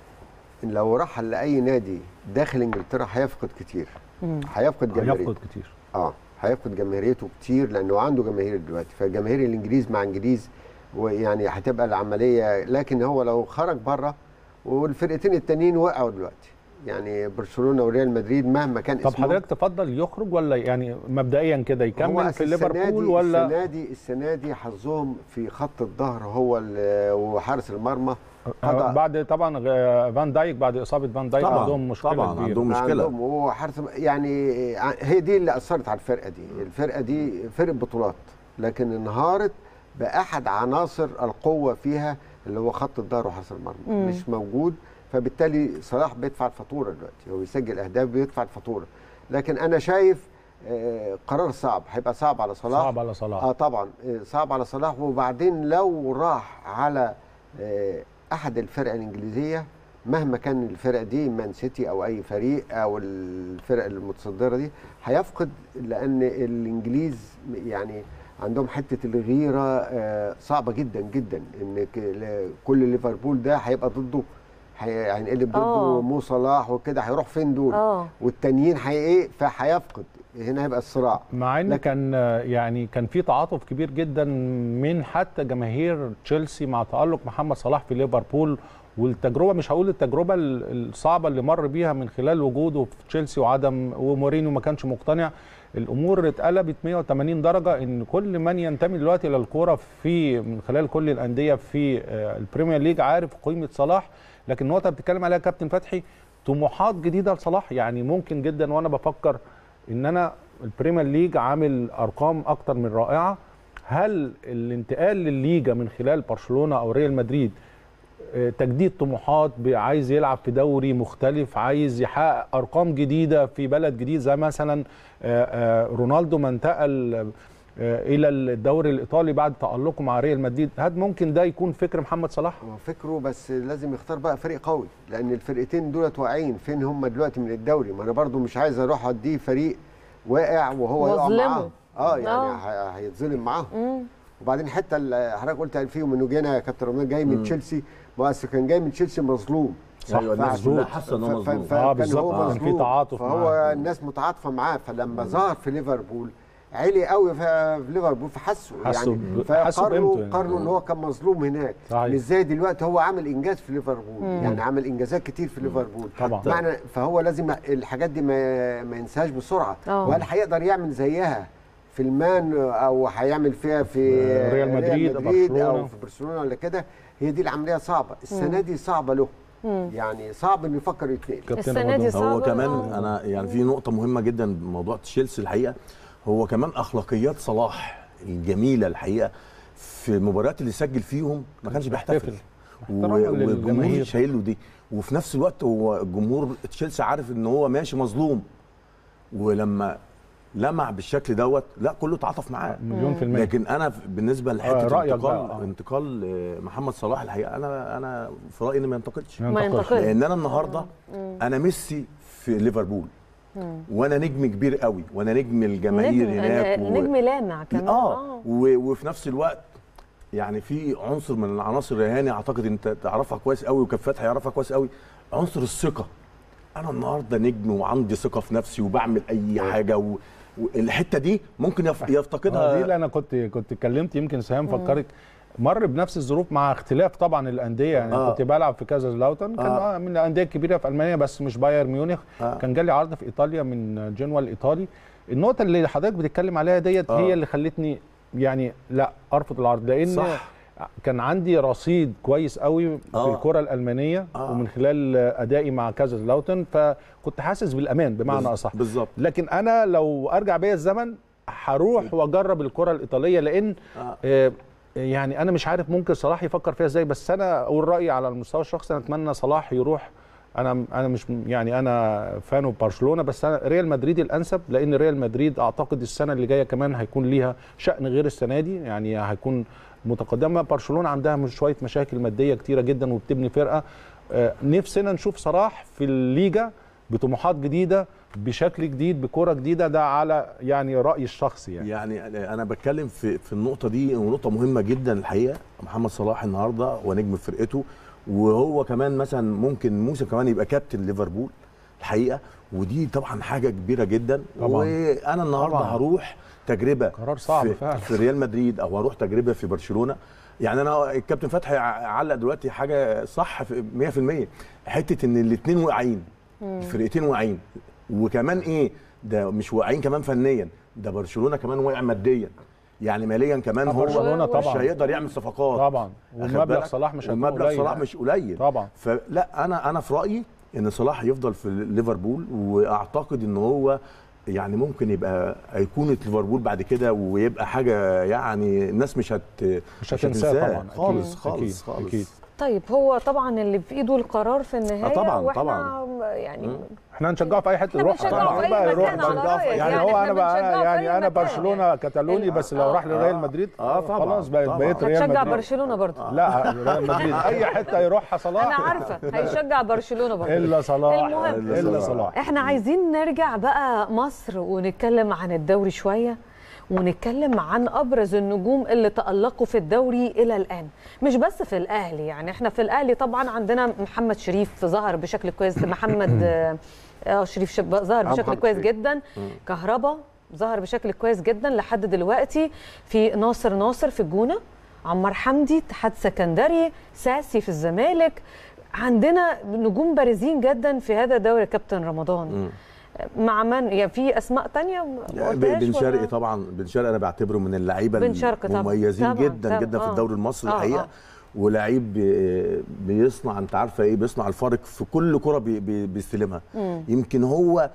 Speaker 4: إن لو رحل لاي نادي داخل انجلترا هيفقد كتير هيفقد جماهيريته
Speaker 3: هيفقد كتير
Speaker 4: اه هيفقد جماهيريته كتير لانه عنده جماهير دلوقتي فجماهير الانجليز مع انجليز ويعني هتبقى العمليه لكن هو لو خرج بره والفرقتين التانيين وقعوا دلوقتي يعني برشلونه وريال مدريد مهما كان
Speaker 3: طب
Speaker 4: اسمهم
Speaker 3: حضرتك تفضل يخرج ولا يعني مبدئيا كده
Speaker 4: هو
Speaker 3: يكمل في
Speaker 4: السنة
Speaker 3: ليفربول
Speaker 4: دي
Speaker 3: ولا
Speaker 4: السنه دي السنه دي حظهم في خط الظهر هو ال- وحارس المرمى
Speaker 3: آه،
Speaker 4: قضى-
Speaker 3: بعد طبعا آه، فان دايك بعد اصابه فان دايك
Speaker 2: طبعاً،
Speaker 3: عندهم مشكله
Speaker 2: طبعاً،
Speaker 3: كبيره
Speaker 2: عندهم مشكلة.
Speaker 4: عندهم وهو حارس يعني هي دي اللي اثرت على الفرقه دي الفرقه دي فرقه بطولات لكن انهارت باحد عناصر القوه فيها اللي هو خط الظهر وحارس المرمى مش موجود فبالتالي صلاح بيدفع الفاتوره دلوقتي هو بيسجل اهداف بيدفع الفاتوره لكن انا شايف آه، قرار صعب هيبقى صعب على صلاح
Speaker 3: صعب على صلاح
Speaker 4: اه طبعا آه، صعب على صلاح وبعدين لو راح على آه، احد الفرق الانجليزيه مهما كان الفرق دي مان سيتي او اي فريق او الفرق المتصدره دي هيفقد لان الانجليز يعني عندهم حته الغيره آه، صعبه جدا جدا ان ك- ل- كل ليفربول ده هيبقى ضده هي- هينقلب ضده
Speaker 1: آه.
Speaker 4: مو صلاح وكده هيروح فين دول
Speaker 1: اه
Speaker 4: والتانيين هي ايه فهيفقد هنا هيبقى الصراع
Speaker 3: مع ان
Speaker 4: لكن-
Speaker 3: كان آه، يعني كان في تعاطف كبير جدا من حتى جماهير تشيلسي مع تالق محمد صلاح في ليفربول والتجربه مش هقول التجربه ال- الصعبه اللي مر بيها من خلال وجوده في تشيلسي وعدم ومورينيو ما كانش مقتنع الامور اتقلبت 180 درجه ان كل من ينتمي دلوقتي للكوره في من خلال كل الانديه في آه، البريمير ليج عارف قيمه صلاح لكن النقطه اللي بتتكلم عليها كابتن فتحي طموحات جديده لصلاح يعني ممكن جدا وانا بفكر ان انا البريمير ليج عامل ارقام اكتر من رائعه هل الانتقال للليجا من خلال برشلونه او ريال مدريد آه، تجديد طموحات ب- عايز يلعب في دوري مختلف عايز يحقق ارقام جديده في بلد جديد زي مثلا آه، آه، رونالدو ما انتقل آه، الى الدوري الايطالي بعد تالقه مع ريال مدريد هل ممكن ده يكون فكر محمد صلاح
Speaker 4: هو فكره بس لازم يختار بقى فريق قوي لان الفرقتين دولت واقعين فين هم دلوقتي من الدوري ما انا برضو مش عايز اروح اديه فريق واقع وهو يقع
Speaker 1: واظلمه.
Speaker 4: معاه اه يعني
Speaker 1: آه.
Speaker 4: ه- هيتظلم معاهم
Speaker 1: مم.
Speaker 4: وبعدين حتى ال- حضرتك قلت فيهم انه جينا يا كابتن رمضان جاي من تشيلسي بس كان جاي من تشيلسي مظلوم
Speaker 2: صح ايوه الناس
Speaker 4: فعشان-
Speaker 2: كلها حاسه ان هو
Speaker 4: ف- ف-
Speaker 2: مظلوم
Speaker 4: ف-
Speaker 3: آه،
Speaker 4: كان
Speaker 3: بالظبط.
Speaker 4: هو
Speaker 3: آه، كان في
Speaker 4: مظلوم.
Speaker 3: تعاطف
Speaker 4: فهو
Speaker 3: معاه.
Speaker 4: الناس متعاطفه معاه فلما ظهر في ليفربول علي قوي في في ليفربول فحسوا
Speaker 3: حسوا
Speaker 4: يعني
Speaker 3: ب- حسوا
Speaker 4: فقارنوا
Speaker 3: بقيمته يعني.
Speaker 4: قارنوا ان هو كان مظلوم هناك
Speaker 3: صحيح.
Speaker 4: مش زي دلوقتي هو عامل انجاز في ليفربول يعني عامل انجازات كتير في ليفربول
Speaker 3: طبعاً.
Speaker 4: معنى فهو لازم الحاجات دي ما, ما ينساهاش بسرعه
Speaker 1: آه.
Speaker 4: وهل هيقدر يعمل زيها في المان او هيعمل فيها في
Speaker 3: ريال مدريد، برشلونة.
Speaker 4: او في برشلونه ولا كده هي دي العمليه صعبه السنه دي صعبه له يعني صعب انه يفكر يتنقل
Speaker 3: كابتن
Speaker 1: السنة
Speaker 3: رمضان.
Speaker 1: دي صعبة
Speaker 2: هو كمان
Speaker 1: آه.
Speaker 2: انا يعني في نقطه مهمه جدا بموضوع تشيلسي الحقيقه هو كمان اخلاقيات صلاح الجميله الحقيقه في المباريات اللي سجل فيهم ما كانش بيحتفل
Speaker 3: احتفل.
Speaker 2: و-
Speaker 3: احتراما
Speaker 2: والجمهور
Speaker 3: للجماهير.
Speaker 2: شايل له دي وفي نفس الوقت هو الجمهور تشيلسي عارف ان هو ماشي مظلوم ولما لمع بالشكل دوت لا كله تعاطف معاه
Speaker 3: مليون في المية
Speaker 2: لكن انا في- بالنسبه
Speaker 3: آه،
Speaker 2: لحته
Speaker 3: رأيك
Speaker 2: انتقال
Speaker 3: بقى، آه.
Speaker 2: انتقال آه، محمد صلاح الحقيقه انا انا في رايي انه ما ينتقلش
Speaker 1: ما ينتقلش.
Speaker 2: لان انا النهارده انا ميسي في ليفربول وانا نجم كبير قوي وانا نجم الجماهير
Speaker 1: نجم
Speaker 2: هناك
Speaker 1: نجم لامع كمان
Speaker 2: اه و- وفي نفس الوقت يعني في عنصر من العناصر يا هاني اعتقد انت تعرفها كويس قوي وكان فتحي يعرفها كويس قوي عنصر الثقه انا النهارده نجم وعندي ثقه في نفسي وبعمل اي حاجه و... الحته دي ممكن يف-
Speaker 3: آه، دي
Speaker 2: يفتقدها
Speaker 3: اللي انا كنت كنت اتكلمت يمكن سهام فكرك مر بنفس الظروف مع اختلاف طبعا الانديه يعني
Speaker 2: آه.
Speaker 3: كنت بلعب في كازازلاوتن كان
Speaker 2: آه.
Speaker 3: آه. من الانديه الكبيره في المانيا بس مش بايرن ميونخ
Speaker 2: آه.
Speaker 3: كان جالي عرض في ايطاليا من جنوا الايطالي النقطه اللي حضرتك بتتكلم عليها ديت
Speaker 2: آه.
Speaker 3: هي اللي خلتني يعني لا ارفض العرض لان
Speaker 2: صح.
Speaker 3: كان عندي رصيد كويس قوي في
Speaker 2: آه.
Speaker 3: الكره الالمانيه
Speaker 2: آه.
Speaker 3: ومن خلال ادائي مع كازازلاوتن فكنت حاسس بالامان بمعنى اصح
Speaker 2: بالظبط
Speaker 3: لكن انا لو ارجع بيا الزمن هروح واجرب الكره الايطاليه لان
Speaker 2: آه.
Speaker 3: آه، يعني انا مش عارف ممكن صلاح يفكر فيها ازاي بس انا اقول رايي على المستوى الشخصي انا اتمنى صلاح يروح انا انا مش يعني انا فان برشلونه بس أنا ريال مدريد الانسب لان ريال مدريد اعتقد السنه اللي جايه كمان هيكون ليها شان غير السنه دي يعني هيكون متقدمه برشلونه عندها مش شويه مشاكل ماديه كتيره جدا وبتبني فرقه آه، نفسنا نشوف صلاح في الليجا بطموحات جديده بشكل جديد بكره جديده ده على يعني رايي الشخصي يعني
Speaker 2: يعني انا أنا بتكلم في في النقطه دي ونقطه مهمه جدا الحقيقه محمد صلاح النهارده هو نجم فرقته وهو كمان مثلا ممكن موسى كمان يبقى كابتن ليفربول الحقيقه ودي طبعا حاجه كبيره جدا
Speaker 3: طبعاً.
Speaker 2: وانا النهارده
Speaker 3: طبعاً.
Speaker 2: هروح تجربه
Speaker 3: قرار صعب
Speaker 2: في,
Speaker 3: فعلا.
Speaker 2: في ريال مدريد او هروح تجربه في برشلونه يعني انا الكابتن فتحي علق دلوقتي حاجه صح في 100% حته ان الاثنين واقعين الفرقتين واقعين وكمان ايه ده مش واقعين كمان فنيا ده برشلونه كمان واقع ماديا يعني ماليا كمان
Speaker 3: آه،
Speaker 2: هو
Speaker 3: برشلونة
Speaker 2: مش
Speaker 3: طبعاً.
Speaker 2: هيقدر يعمل صفقات
Speaker 3: طبعا
Speaker 2: أخد
Speaker 3: ومبلغ
Speaker 2: بالك؟
Speaker 3: صلاح مش هيكون
Speaker 2: ومبلغ
Speaker 3: قليل
Speaker 2: صلاح
Speaker 3: يعني.
Speaker 2: مش قليل
Speaker 3: طبعا
Speaker 2: فلا انا انا في رايي ان صلاح يفضل في ليفربول واعتقد ان هو يعني ممكن يبقى ايقونه ليفربول بعد كده ويبقى حاجه يعني الناس مش هت
Speaker 3: مش هتنساه طبعا
Speaker 2: خالص
Speaker 3: أكيد.
Speaker 2: خالص
Speaker 3: أكيد.
Speaker 2: خالص
Speaker 3: أكيد.
Speaker 1: طيب هو طبعا اللي في ايده القرار في النهايه
Speaker 2: آه طبعاً،
Speaker 1: واحنا
Speaker 2: طبعاً.
Speaker 1: يعني
Speaker 3: احنا هنشجعه في اي حته
Speaker 1: احنا
Speaker 3: يروح
Speaker 1: بنشجعه
Speaker 3: طبعاً.
Speaker 1: في أي
Speaker 3: بقى يروح
Speaker 1: مكان على
Speaker 3: بقى.
Speaker 1: رأيك.
Speaker 3: يعني,
Speaker 1: يعني
Speaker 3: هو
Speaker 1: احنا
Speaker 3: انا بقى
Speaker 1: بنشجعه في
Speaker 3: يعني
Speaker 1: أي
Speaker 3: انا
Speaker 1: مكان.
Speaker 3: برشلونه كتالوني بس لو راح لريال مدريد
Speaker 2: آه طبعاً.
Speaker 3: خلاص بقى
Speaker 2: طبعاً.
Speaker 3: بقيت ريال
Speaker 1: هتشجع
Speaker 3: مدريد
Speaker 1: برشلونه برضه
Speaker 3: لا ريال مدريد اي حته يروحها صلاح
Speaker 1: انا عارفه هيشجع برشلونه برضه
Speaker 3: الا صلاح
Speaker 1: المهم.
Speaker 3: الا صلاح
Speaker 1: احنا عايزين نرجع بقى مصر ونتكلم عن الدوري شويه ونتكلم عن ابرز النجوم اللي تالقوا في الدوري الى الان مش بس في الاهلي يعني احنا في الاهلي طبعا عندنا محمد شريف ظهر بشكل كويس محمد آه، اه شريف شب ظهر
Speaker 4: آه،
Speaker 1: بشكل
Speaker 4: محمد
Speaker 1: كويس
Speaker 4: شريف.
Speaker 1: جدا كهربا ظهر بشكل كويس جدا لحد دلوقتي في ناصر ناصر في الجونه عمار حمدي اتحاد سكندري ساسي في الزمالك عندنا نجوم بارزين جدا في هذا الدوري يا كابتن رمضان مع من يعني في اسماء تانية ما
Speaker 2: يعني
Speaker 1: قلتهاش
Speaker 2: بن
Speaker 1: ولا؟
Speaker 2: شرقي طبعا بن شرقي انا بعتبره من اللعيبه
Speaker 1: بن شرقي طبعاً.
Speaker 2: المميزين
Speaker 1: طبعاً،
Speaker 2: جدا
Speaker 1: طبعاً.
Speaker 2: جدا في
Speaker 1: آه.
Speaker 2: الدوري المصري
Speaker 1: آه،
Speaker 2: الحقيقه
Speaker 1: آه.
Speaker 2: ولعيب بي- بيصنع انت عارفه ايه بيصنع الفارق في كل كره بي- بي- بيستلمها يمكن هو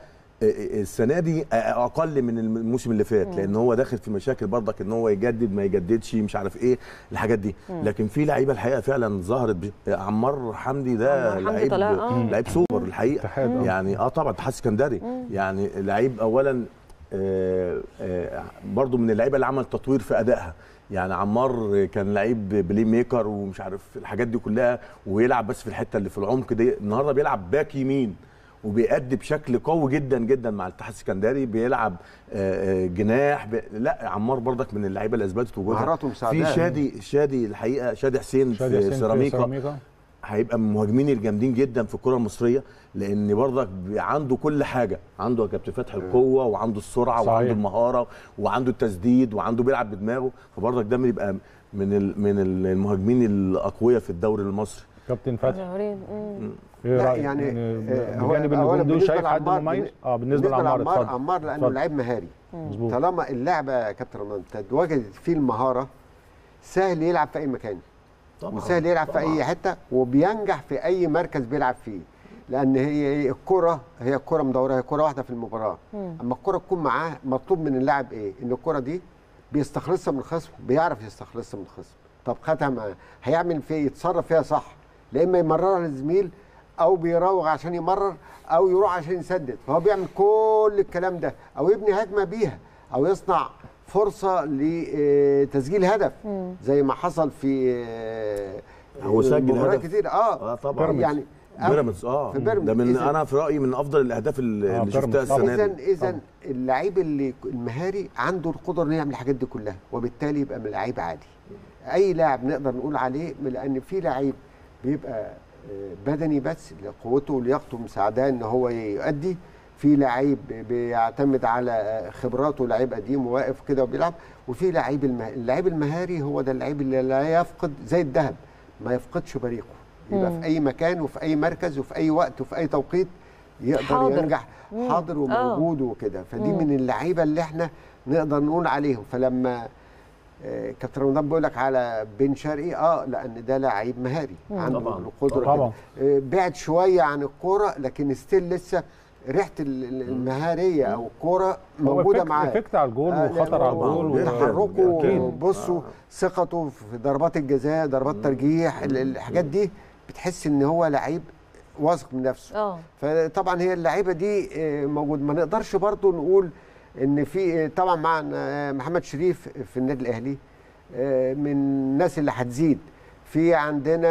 Speaker 2: السنه دي اقل من الموسم اللي فات لان هو داخل في مشاكل برضك ان هو يجدد ما يجددش مش عارف ايه الحاجات دي لكن في لعيبه الحقيقه فعلا ظهرت بش- عمار حمدي ده
Speaker 1: عمار حمدي
Speaker 2: لعيب
Speaker 1: طلع- آه.
Speaker 2: لعيب سوبر الحقيقه
Speaker 3: اتحاد، آه.
Speaker 2: يعني اه طبعا اتحاد اسكندري يعني لعيب اولا آه، آه، برضو من اللعيبه اللي عمل تطوير في ادائها يعني عمار كان لعيب بلاي ميكر ومش عارف الحاجات دي كلها ويلعب بس في الحته اللي في العمق دي النهارده بيلعب باك يمين وبيأدي بشكل قوي جدا جدا مع الاتحاد السكندري بيلعب آه، آه، جناح ب... لا عمار برضك من اللعيبه اللي اثبتت وجودها
Speaker 4: مهاراته مساعداه.
Speaker 2: في شادي شادي الحقيقه شادي حسين
Speaker 3: شادي
Speaker 2: في
Speaker 3: حسين في
Speaker 2: سيراميكا
Speaker 3: سيراميكا
Speaker 2: هيبقى من المهاجمين الجامدين جدا في الكره المصريه لان برضك بي- عنده كل حاجه عنده يا كابتن فتحي القوه وعنده السرعه
Speaker 3: صحيح.
Speaker 2: وعنده المهاره وعنده التسديد وعنده بيلعب بدماغه فبرضك ده بيبقى من ال- من ال- المهاجمين الاقوياء في الدوري المصري
Speaker 3: كابتن فتحي
Speaker 1: ظاهرين. مم.
Speaker 3: ايه
Speaker 4: لا
Speaker 3: رايك
Speaker 4: يعني آه، هو
Speaker 3: بجانب
Speaker 4: أولاً
Speaker 3: النجوم دول
Speaker 4: بالنسبة
Speaker 3: شايف حد
Speaker 4: لعمار-
Speaker 3: مميز اه بالنسبه لعمار
Speaker 4: لعمار
Speaker 3: اتفضل
Speaker 4: عمار لانه
Speaker 3: اتفضل.
Speaker 4: لعيب مهاري
Speaker 3: مظبوط
Speaker 4: طالما اللعبه يا كابتن رمضان تتواجد فيه المهاره سهل يلعب في اي مكان وسهل يلعب في اي حته وبينجح في اي مركز بيلعب فيه لان هي هي الكره هي الكره مدوره هي كره واحده في المباراه اما الكره تكون معاه مطلوب من اللاعب ايه ان الكره دي بيستخلصها من الخصم بيعرف يستخلصها من الخصم طب خدها معاه هيعمل فيها يتصرف فيها صح لا اما يمررها للزميل او بيراوغ عشان يمرر او يروح عشان يسدد فهو بيعمل كل الكلام ده او يبني هجمه بيها او يصنع فرصه لتسجيل هدف زي ما حصل في آه،
Speaker 2: هو سجل
Speaker 4: مباريات
Speaker 2: هدف.
Speaker 4: كتير اه
Speaker 2: اه طبعا
Speaker 4: يعني
Speaker 2: بيراميدز اه
Speaker 4: في بيراميدز.
Speaker 2: ده من
Speaker 4: إذا-
Speaker 2: انا في رايي من افضل الاهداف اللي,
Speaker 3: آه،
Speaker 2: اللي شفتها
Speaker 3: بيراميدز
Speaker 2: السنه
Speaker 4: اذا
Speaker 2: دي
Speaker 4: اذا اللعيب اللي المهاري عنده القدره انه يعمل الحاجات دي كلها وبالتالي يبقى من لعيب عادي اي لاعب نقدر نقول عليه لان في لعيب بيبقى آه، بدني بس قوته ولياقته مساعداه ان هو يؤدي في لعيب بيعتمد على خبراته لعيب قديم وواقف كده وبيلعب وفي لعيب المه... اللعيب المهاري هو ده اللعيب اللي لا يفقد زي الذهب ما يفقدش بريقه يبقى
Speaker 1: مم.
Speaker 4: في اي مكان وفي اي مركز وفي اي وقت وفي اي توقيت يقدر
Speaker 1: حاضر.
Speaker 4: ينجح
Speaker 1: مم.
Speaker 4: حاضر وموجود وكده فدي
Speaker 1: مم.
Speaker 4: من اللعيبه اللي احنا نقدر نقول عليهم فلما آه، كابتن رمضان بيقول لك على بن شرقي اه لان ده لعيب مهاري عنده
Speaker 2: طبعاً.
Speaker 4: القدره
Speaker 3: طبعاً.
Speaker 4: كده. آه، بعد شويه عن الكوره لكن ستيل لسه ريحه ال- ال- المهاريه او الكوره موجوده معاه
Speaker 3: افكت على الجول
Speaker 4: آه،
Speaker 3: وخطر
Speaker 4: لا،
Speaker 3: على
Speaker 4: هو
Speaker 3: الجول
Speaker 2: جداً.
Speaker 4: تحركه
Speaker 2: أكيد.
Speaker 4: بصوا ثقته في ضربات الجزاء ضربات ترجيح ال- الحاجات دي بتحس ان هو لعيب واثق من نفسه
Speaker 1: اه
Speaker 4: فطبعا هي اللعيبه دي آه، موجود ما نقدرش برضو نقول ان في آه، طبعا مع آه، محمد شريف في النادي الاهلي آه، من الناس اللي هتزيد في عندنا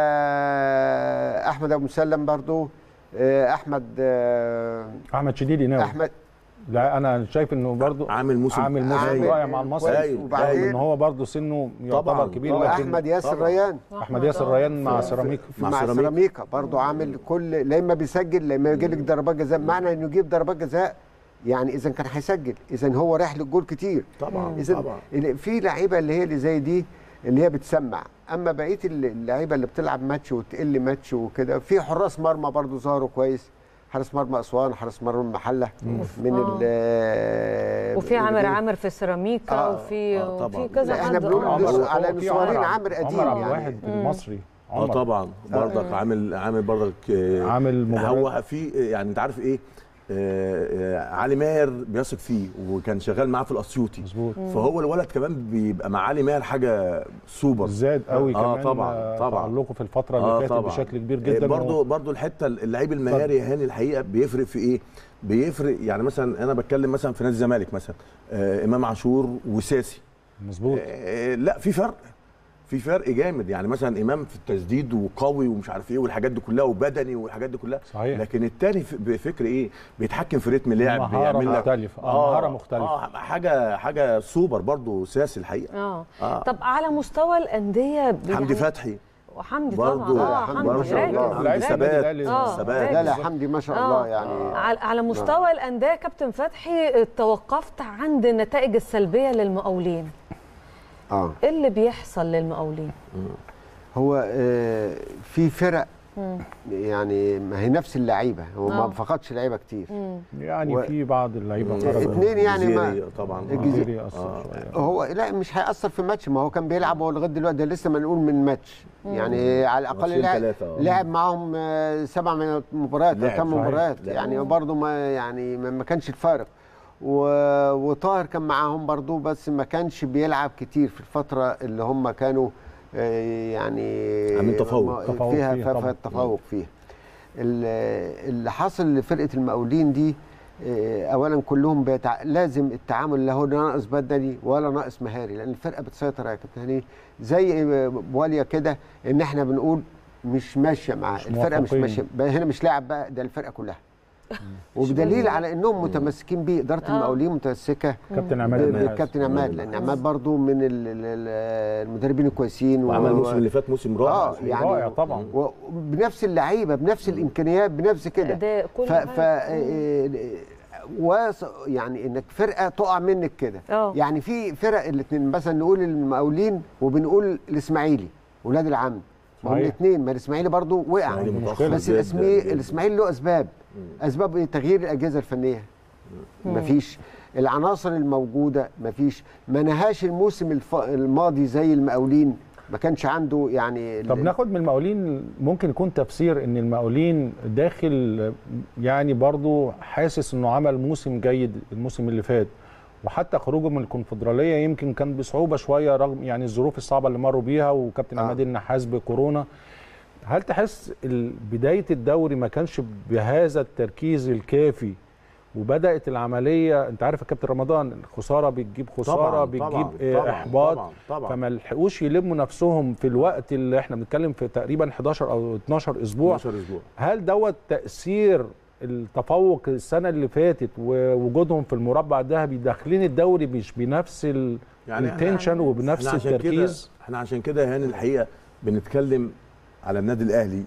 Speaker 4: آه، احمد ابو مسلم برضو آه، احمد آه،
Speaker 3: احمد شديدي ناوي
Speaker 4: احمد
Speaker 3: لا انا شايف انه برضو
Speaker 2: عامل موسم
Speaker 3: عامل موسم
Speaker 4: عامل
Speaker 3: رائع مع المصري
Speaker 4: كويس.
Speaker 2: هايل.
Speaker 4: وبعدين
Speaker 3: ان هو برضو سنه يعتبر
Speaker 2: طبعاً.
Speaker 3: كبير
Speaker 2: طبعاً.
Speaker 3: لكن
Speaker 4: واحمد ياسر
Speaker 2: طبعاً.
Speaker 4: ريان
Speaker 3: احمد ياسر
Speaker 1: آه.
Speaker 3: ريان مع سيراميكا
Speaker 2: مع
Speaker 4: مع,
Speaker 2: سيراميكا.
Speaker 4: سيراميكا برضو عامل كل لا اما بيسجل لا اما يجيب لك ضربات جزاء معنى انه يجيب ضربات جزاء يعني اذا كان هيسجل اذا هو رايح للجول كتير
Speaker 2: طبعا
Speaker 4: اذا
Speaker 2: طبعا
Speaker 4: ال- في لعيبه اللي هي اللي زي دي اللي هي بتسمع اما بقيه الل- اللعيبه اللي بتلعب ماتش وتقل ماتش وكده في حراس مرمى برضو ظهروا كويس حارس مرمى اسوان حارس مرمى المحله من
Speaker 1: آه.
Speaker 4: ال
Speaker 1: وفي عامر عامر في سيراميكا
Speaker 4: آه،
Speaker 1: وفي
Speaker 2: آه، طبعاً.
Speaker 1: وفي كذا
Speaker 4: لا، إحنا
Speaker 1: حد
Speaker 4: بنقول
Speaker 1: آه.
Speaker 4: بص
Speaker 3: عمر-
Speaker 4: على
Speaker 3: في
Speaker 4: المصورين
Speaker 3: عمر-
Speaker 4: عامر قديم
Speaker 3: عمر عبد
Speaker 4: يعني.
Speaker 3: الواحد المصري
Speaker 2: اه
Speaker 3: عمر
Speaker 2: طبعا برضك عامل عامل برضك آه،
Speaker 3: عامل مباراة.
Speaker 2: هو في يعني انت عارف ايه آه، آه، علي ماهر بيثق فيه وكان شغال معاه في الاسيوطي
Speaker 3: مظبوط
Speaker 2: فهو الولد كمان بيبقى مع علي ماهر حاجه سوبر
Speaker 3: زاد قوي
Speaker 2: آه،
Speaker 3: كمان
Speaker 2: طبعاً،
Speaker 3: آه،
Speaker 2: طبعاً.
Speaker 3: تعلقه في الفتره اللي فاتت بشكل كبير جدا
Speaker 2: برضه برضه الحته اللعيب المهاري يا هاني الحقيقه بيفرق في ايه؟ بيفرق يعني مثلا انا بتكلم مثلا في نادي الزمالك مثلا آه امام عاشور وساسي
Speaker 3: مظبوط
Speaker 2: آه لا في فرق في فرق جامد يعني مثلا امام في التسديد وقوي ومش عارف ايه والحاجات دي كلها وبدني والحاجات دي كلها
Speaker 3: صحيح.
Speaker 2: لكن التاني ف- بفكر ايه بيتحكم في رتم اللعب
Speaker 3: مهارة
Speaker 2: بيعمل لك
Speaker 3: مختلفة. آه، مهارة مختلفة.
Speaker 2: اه حاجه حاجه سوبر برضه ساسي الحقيقه
Speaker 1: اه
Speaker 2: آه.
Speaker 1: طب على مستوى الانديه ب-
Speaker 2: حمدي
Speaker 1: يعني-
Speaker 2: فتحي
Speaker 1: وحمدي
Speaker 2: برضو-
Speaker 1: طبعا اه
Speaker 4: حمدي
Speaker 1: حمدي
Speaker 4: ما شاء الله.
Speaker 1: راجل،
Speaker 2: حمدي
Speaker 3: لعيب
Speaker 1: راجل.
Speaker 3: النادي
Speaker 2: ثبات
Speaker 3: الأهلي
Speaker 1: آه،
Speaker 2: ثبات
Speaker 4: لا لا حمدي ما شاء الله يعني
Speaker 1: على على مستوى الانديه كابتن فتحي توقفت عند النتائج السلبيه للمقاولين
Speaker 4: اه
Speaker 1: ايه اللي بيحصل للمقاولين
Speaker 4: هو آه، في فرق يعني ما هي نفس اللعيبه هو
Speaker 1: آه.
Speaker 4: ما فقدش لعيبه كتير
Speaker 3: يعني
Speaker 4: و-
Speaker 3: في بعض اللعيبه
Speaker 2: مم.
Speaker 3: خرجوا.
Speaker 4: اتنين يعني ما-
Speaker 2: الجزيري طبعا
Speaker 4: الجزيري-
Speaker 3: الجزيري أثر
Speaker 2: آه.
Speaker 3: شوية.
Speaker 4: هو لا مش هيأثر في ماتش ما هو كان بيلعب هو لغايه دلوقتي ده لسه ما نقول من ماتش يعني على الاقل
Speaker 2: ماتشين
Speaker 4: لعب
Speaker 2: تلاتة، آه.
Speaker 4: لعب معاهم آه، سبع من مباريات او
Speaker 2: لعب،
Speaker 4: ثمان
Speaker 3: صحيح.
Speaker 4: مباريات
Speaker 2: لعب.
Speaker 4: يعني برضه ما يعني ما ما كانش الفارق و- وطاهر كان معاهم برضه بس ما كانش بيلعب كتير في الفتره اللي هم كانوا آه، يعني
Speaker 2: عاملين تفوق.
Speaker 4: ما-
Speaker 3: تفوق
Speaker 4: فيها
Speaker 3: فيها
Speaker 4: فيها
Speaker 3: طبعاً.
Speaker 4: التفوق فيها ال- اللي حصل لفرقه المقاولين دي آه، اولا كلهم بيتع... لازم التعامل لا هو ناقص بدني ولا ناقص مهاري لان الفرقه بتسيطر يا كابتن هاني زي آه، بواليا كده ان احنا بنقول مش ماشيه معاه
Speaker 3: مش
Speaker 4: الفرقه مش
Speaker 3: موفقين.
Speaker 4: ماشيه بقى هنا مش لاعب بقى ده الفرقه كلها وبدليل على انهم متمسكين بيه اداره
Speaker 1: آه.
Speaker 4: المقاولين متمسكه
Speaker 3: كابتن
Speaker 4: ب-
Speaker 3: عماد النحاس.
Speaker 4: بالكابتن عماد لان عماد برضو من ال- ال- ال- المدربين الكويسين
Speaker 2: وعمل
Speaker 4: و-
Speaker 2: الموسم اللي فات موسم رائع
Speaker 4: اه
Speaker 2: الحقيقة.
Speaker 4: يعني
Speaker 3: رائع طبعا
Speaker 4: وبنفس اللعيبه بنفس الامكانيات بنفس كده
Speaker 1: اداء كل
Speaker 4: ف, ف
Speaker 1: حاجة.
Speaker 4: واس يعني انك فرقه تقع منك كده
Speaker 1: اه.
Speaker 4: يعني في فرق الاثنين مثلا نقول المقاولين وبنقول الاسماعيلي ولاد العم ما هم
Speaker 3: صحيح.
Speaker 4: الاثنين ما الاسماعيلي برضو وقع
Speaker 2: الإسماعيلي
Speaker 3: مشكلة.
Speaker 2: متأخر
Speaker 4: بس
Speaker 2: جداً
Speaker 4: الاسماعيلي
Speaker 2: جداً.
Speaker 4: الاسماعيلي له اسباب اسباب ايه تغيير الاجهزه الفنيه مفيش العناصر الموجوده مفيش ما نهاش الموسم الف... الماضي زي المقاولين ما كانش عنده يعني
Speaker 3: طب ناخد من المقاولين ممكن يكون تفسير ان المقاولين داخل يعني برضو حاسس انه عمل موسم جيد الموسم اللي فات وحتى خروجه من الكونفدراليه يمكن كان بصعوبه شويه رغم يعني الظروف الصعبه اللي مروا بيها وكابتن
Speaker 4: آه.
Speaker 3: عماد النحاس بكورونا هل تحس ال- بدايه الدوري ما كانش بهذا التركيز الكافي وبدات العمليه انت عارف يا كابتن رمضان الخساره بتجيب خساره
Speaker 2: طبعاً،
Speaker 3: بتجيب
Speaker 2: طبعاً،
Speaker 3: آه،
Speaker 2: طبعاً،
Speaker 3: احباط
Speaker 2: طبعاً، طبعاً.
Speaker 3: فما لحقوش يلموا نفسهم في الوقت اللي احنا بنتكلم في تقريبا 11 او 12 اسبوع
Speaker 2: 12 اسبوع
Speaker 3: هل دوت تاثير التفوق السنه اللي فاتت ووجودهم في المربع الذهبي داخلين الدوري مش بنفس
Speaker 2: يعني
Speaker 3: الانتنشن
Speaker 2: احنا
Speaker 3: وبنفس
Speaker 2: عشان
Speaker 3: التركيز
Speaker 2: كده احنا عشان كده يا هاني الحقيقه بنتكلم على النادي الاهلي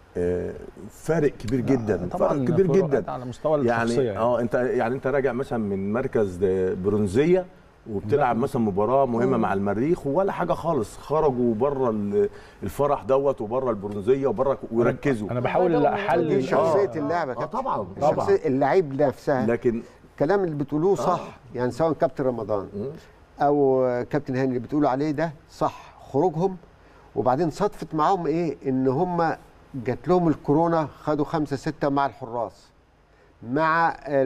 Speaker 2: آه، فارق كبير جدا
Speaker 3: طبعا
Speaker 2: فارق كبير
Speaker 3: فروقات
Speaker 2: جدا
Speaker 3: على مستوى الشخصيه
Speaker 2: يعني
Speaker 3: يعني.
Speaker 2: اه انت يعني انت راجع مثلا من مركز برونزيه وبتلعب مثلا مباراه مهمه مع المريخ ولا حاجه خالص خرجوا بره الفرح دوت وبره البرونزيه وبره ويركزوا
Speaker 3: انا بحاول
Speaker 1: بدأوا من
Speaker 4: دي
Speaker 3: احلل
Speaker 1: أول
Speaker 4: شخصيه
Speaker 2: آه.
Speaker 4: اللعبه
Speaker 2: اه
Speaker 4: كابتن
Speaker 2: طبعا
Speaker 3: طبعا.
Speaker 4: شخصية اللعيب نفسها
Speaker 2: لكن
Speaker 4: الكلام اللي بتقولوه صح يعني سواء كابتن رمضان
Speaker 2: مم.
Speaker 4: او كابتن هاني اللي بتقولوا عليه ده صح خروجهم وبعدين صدفت معاهم ايه ان هم جات لهم الكورونا خدوا خمسة ستة مع الحراس مع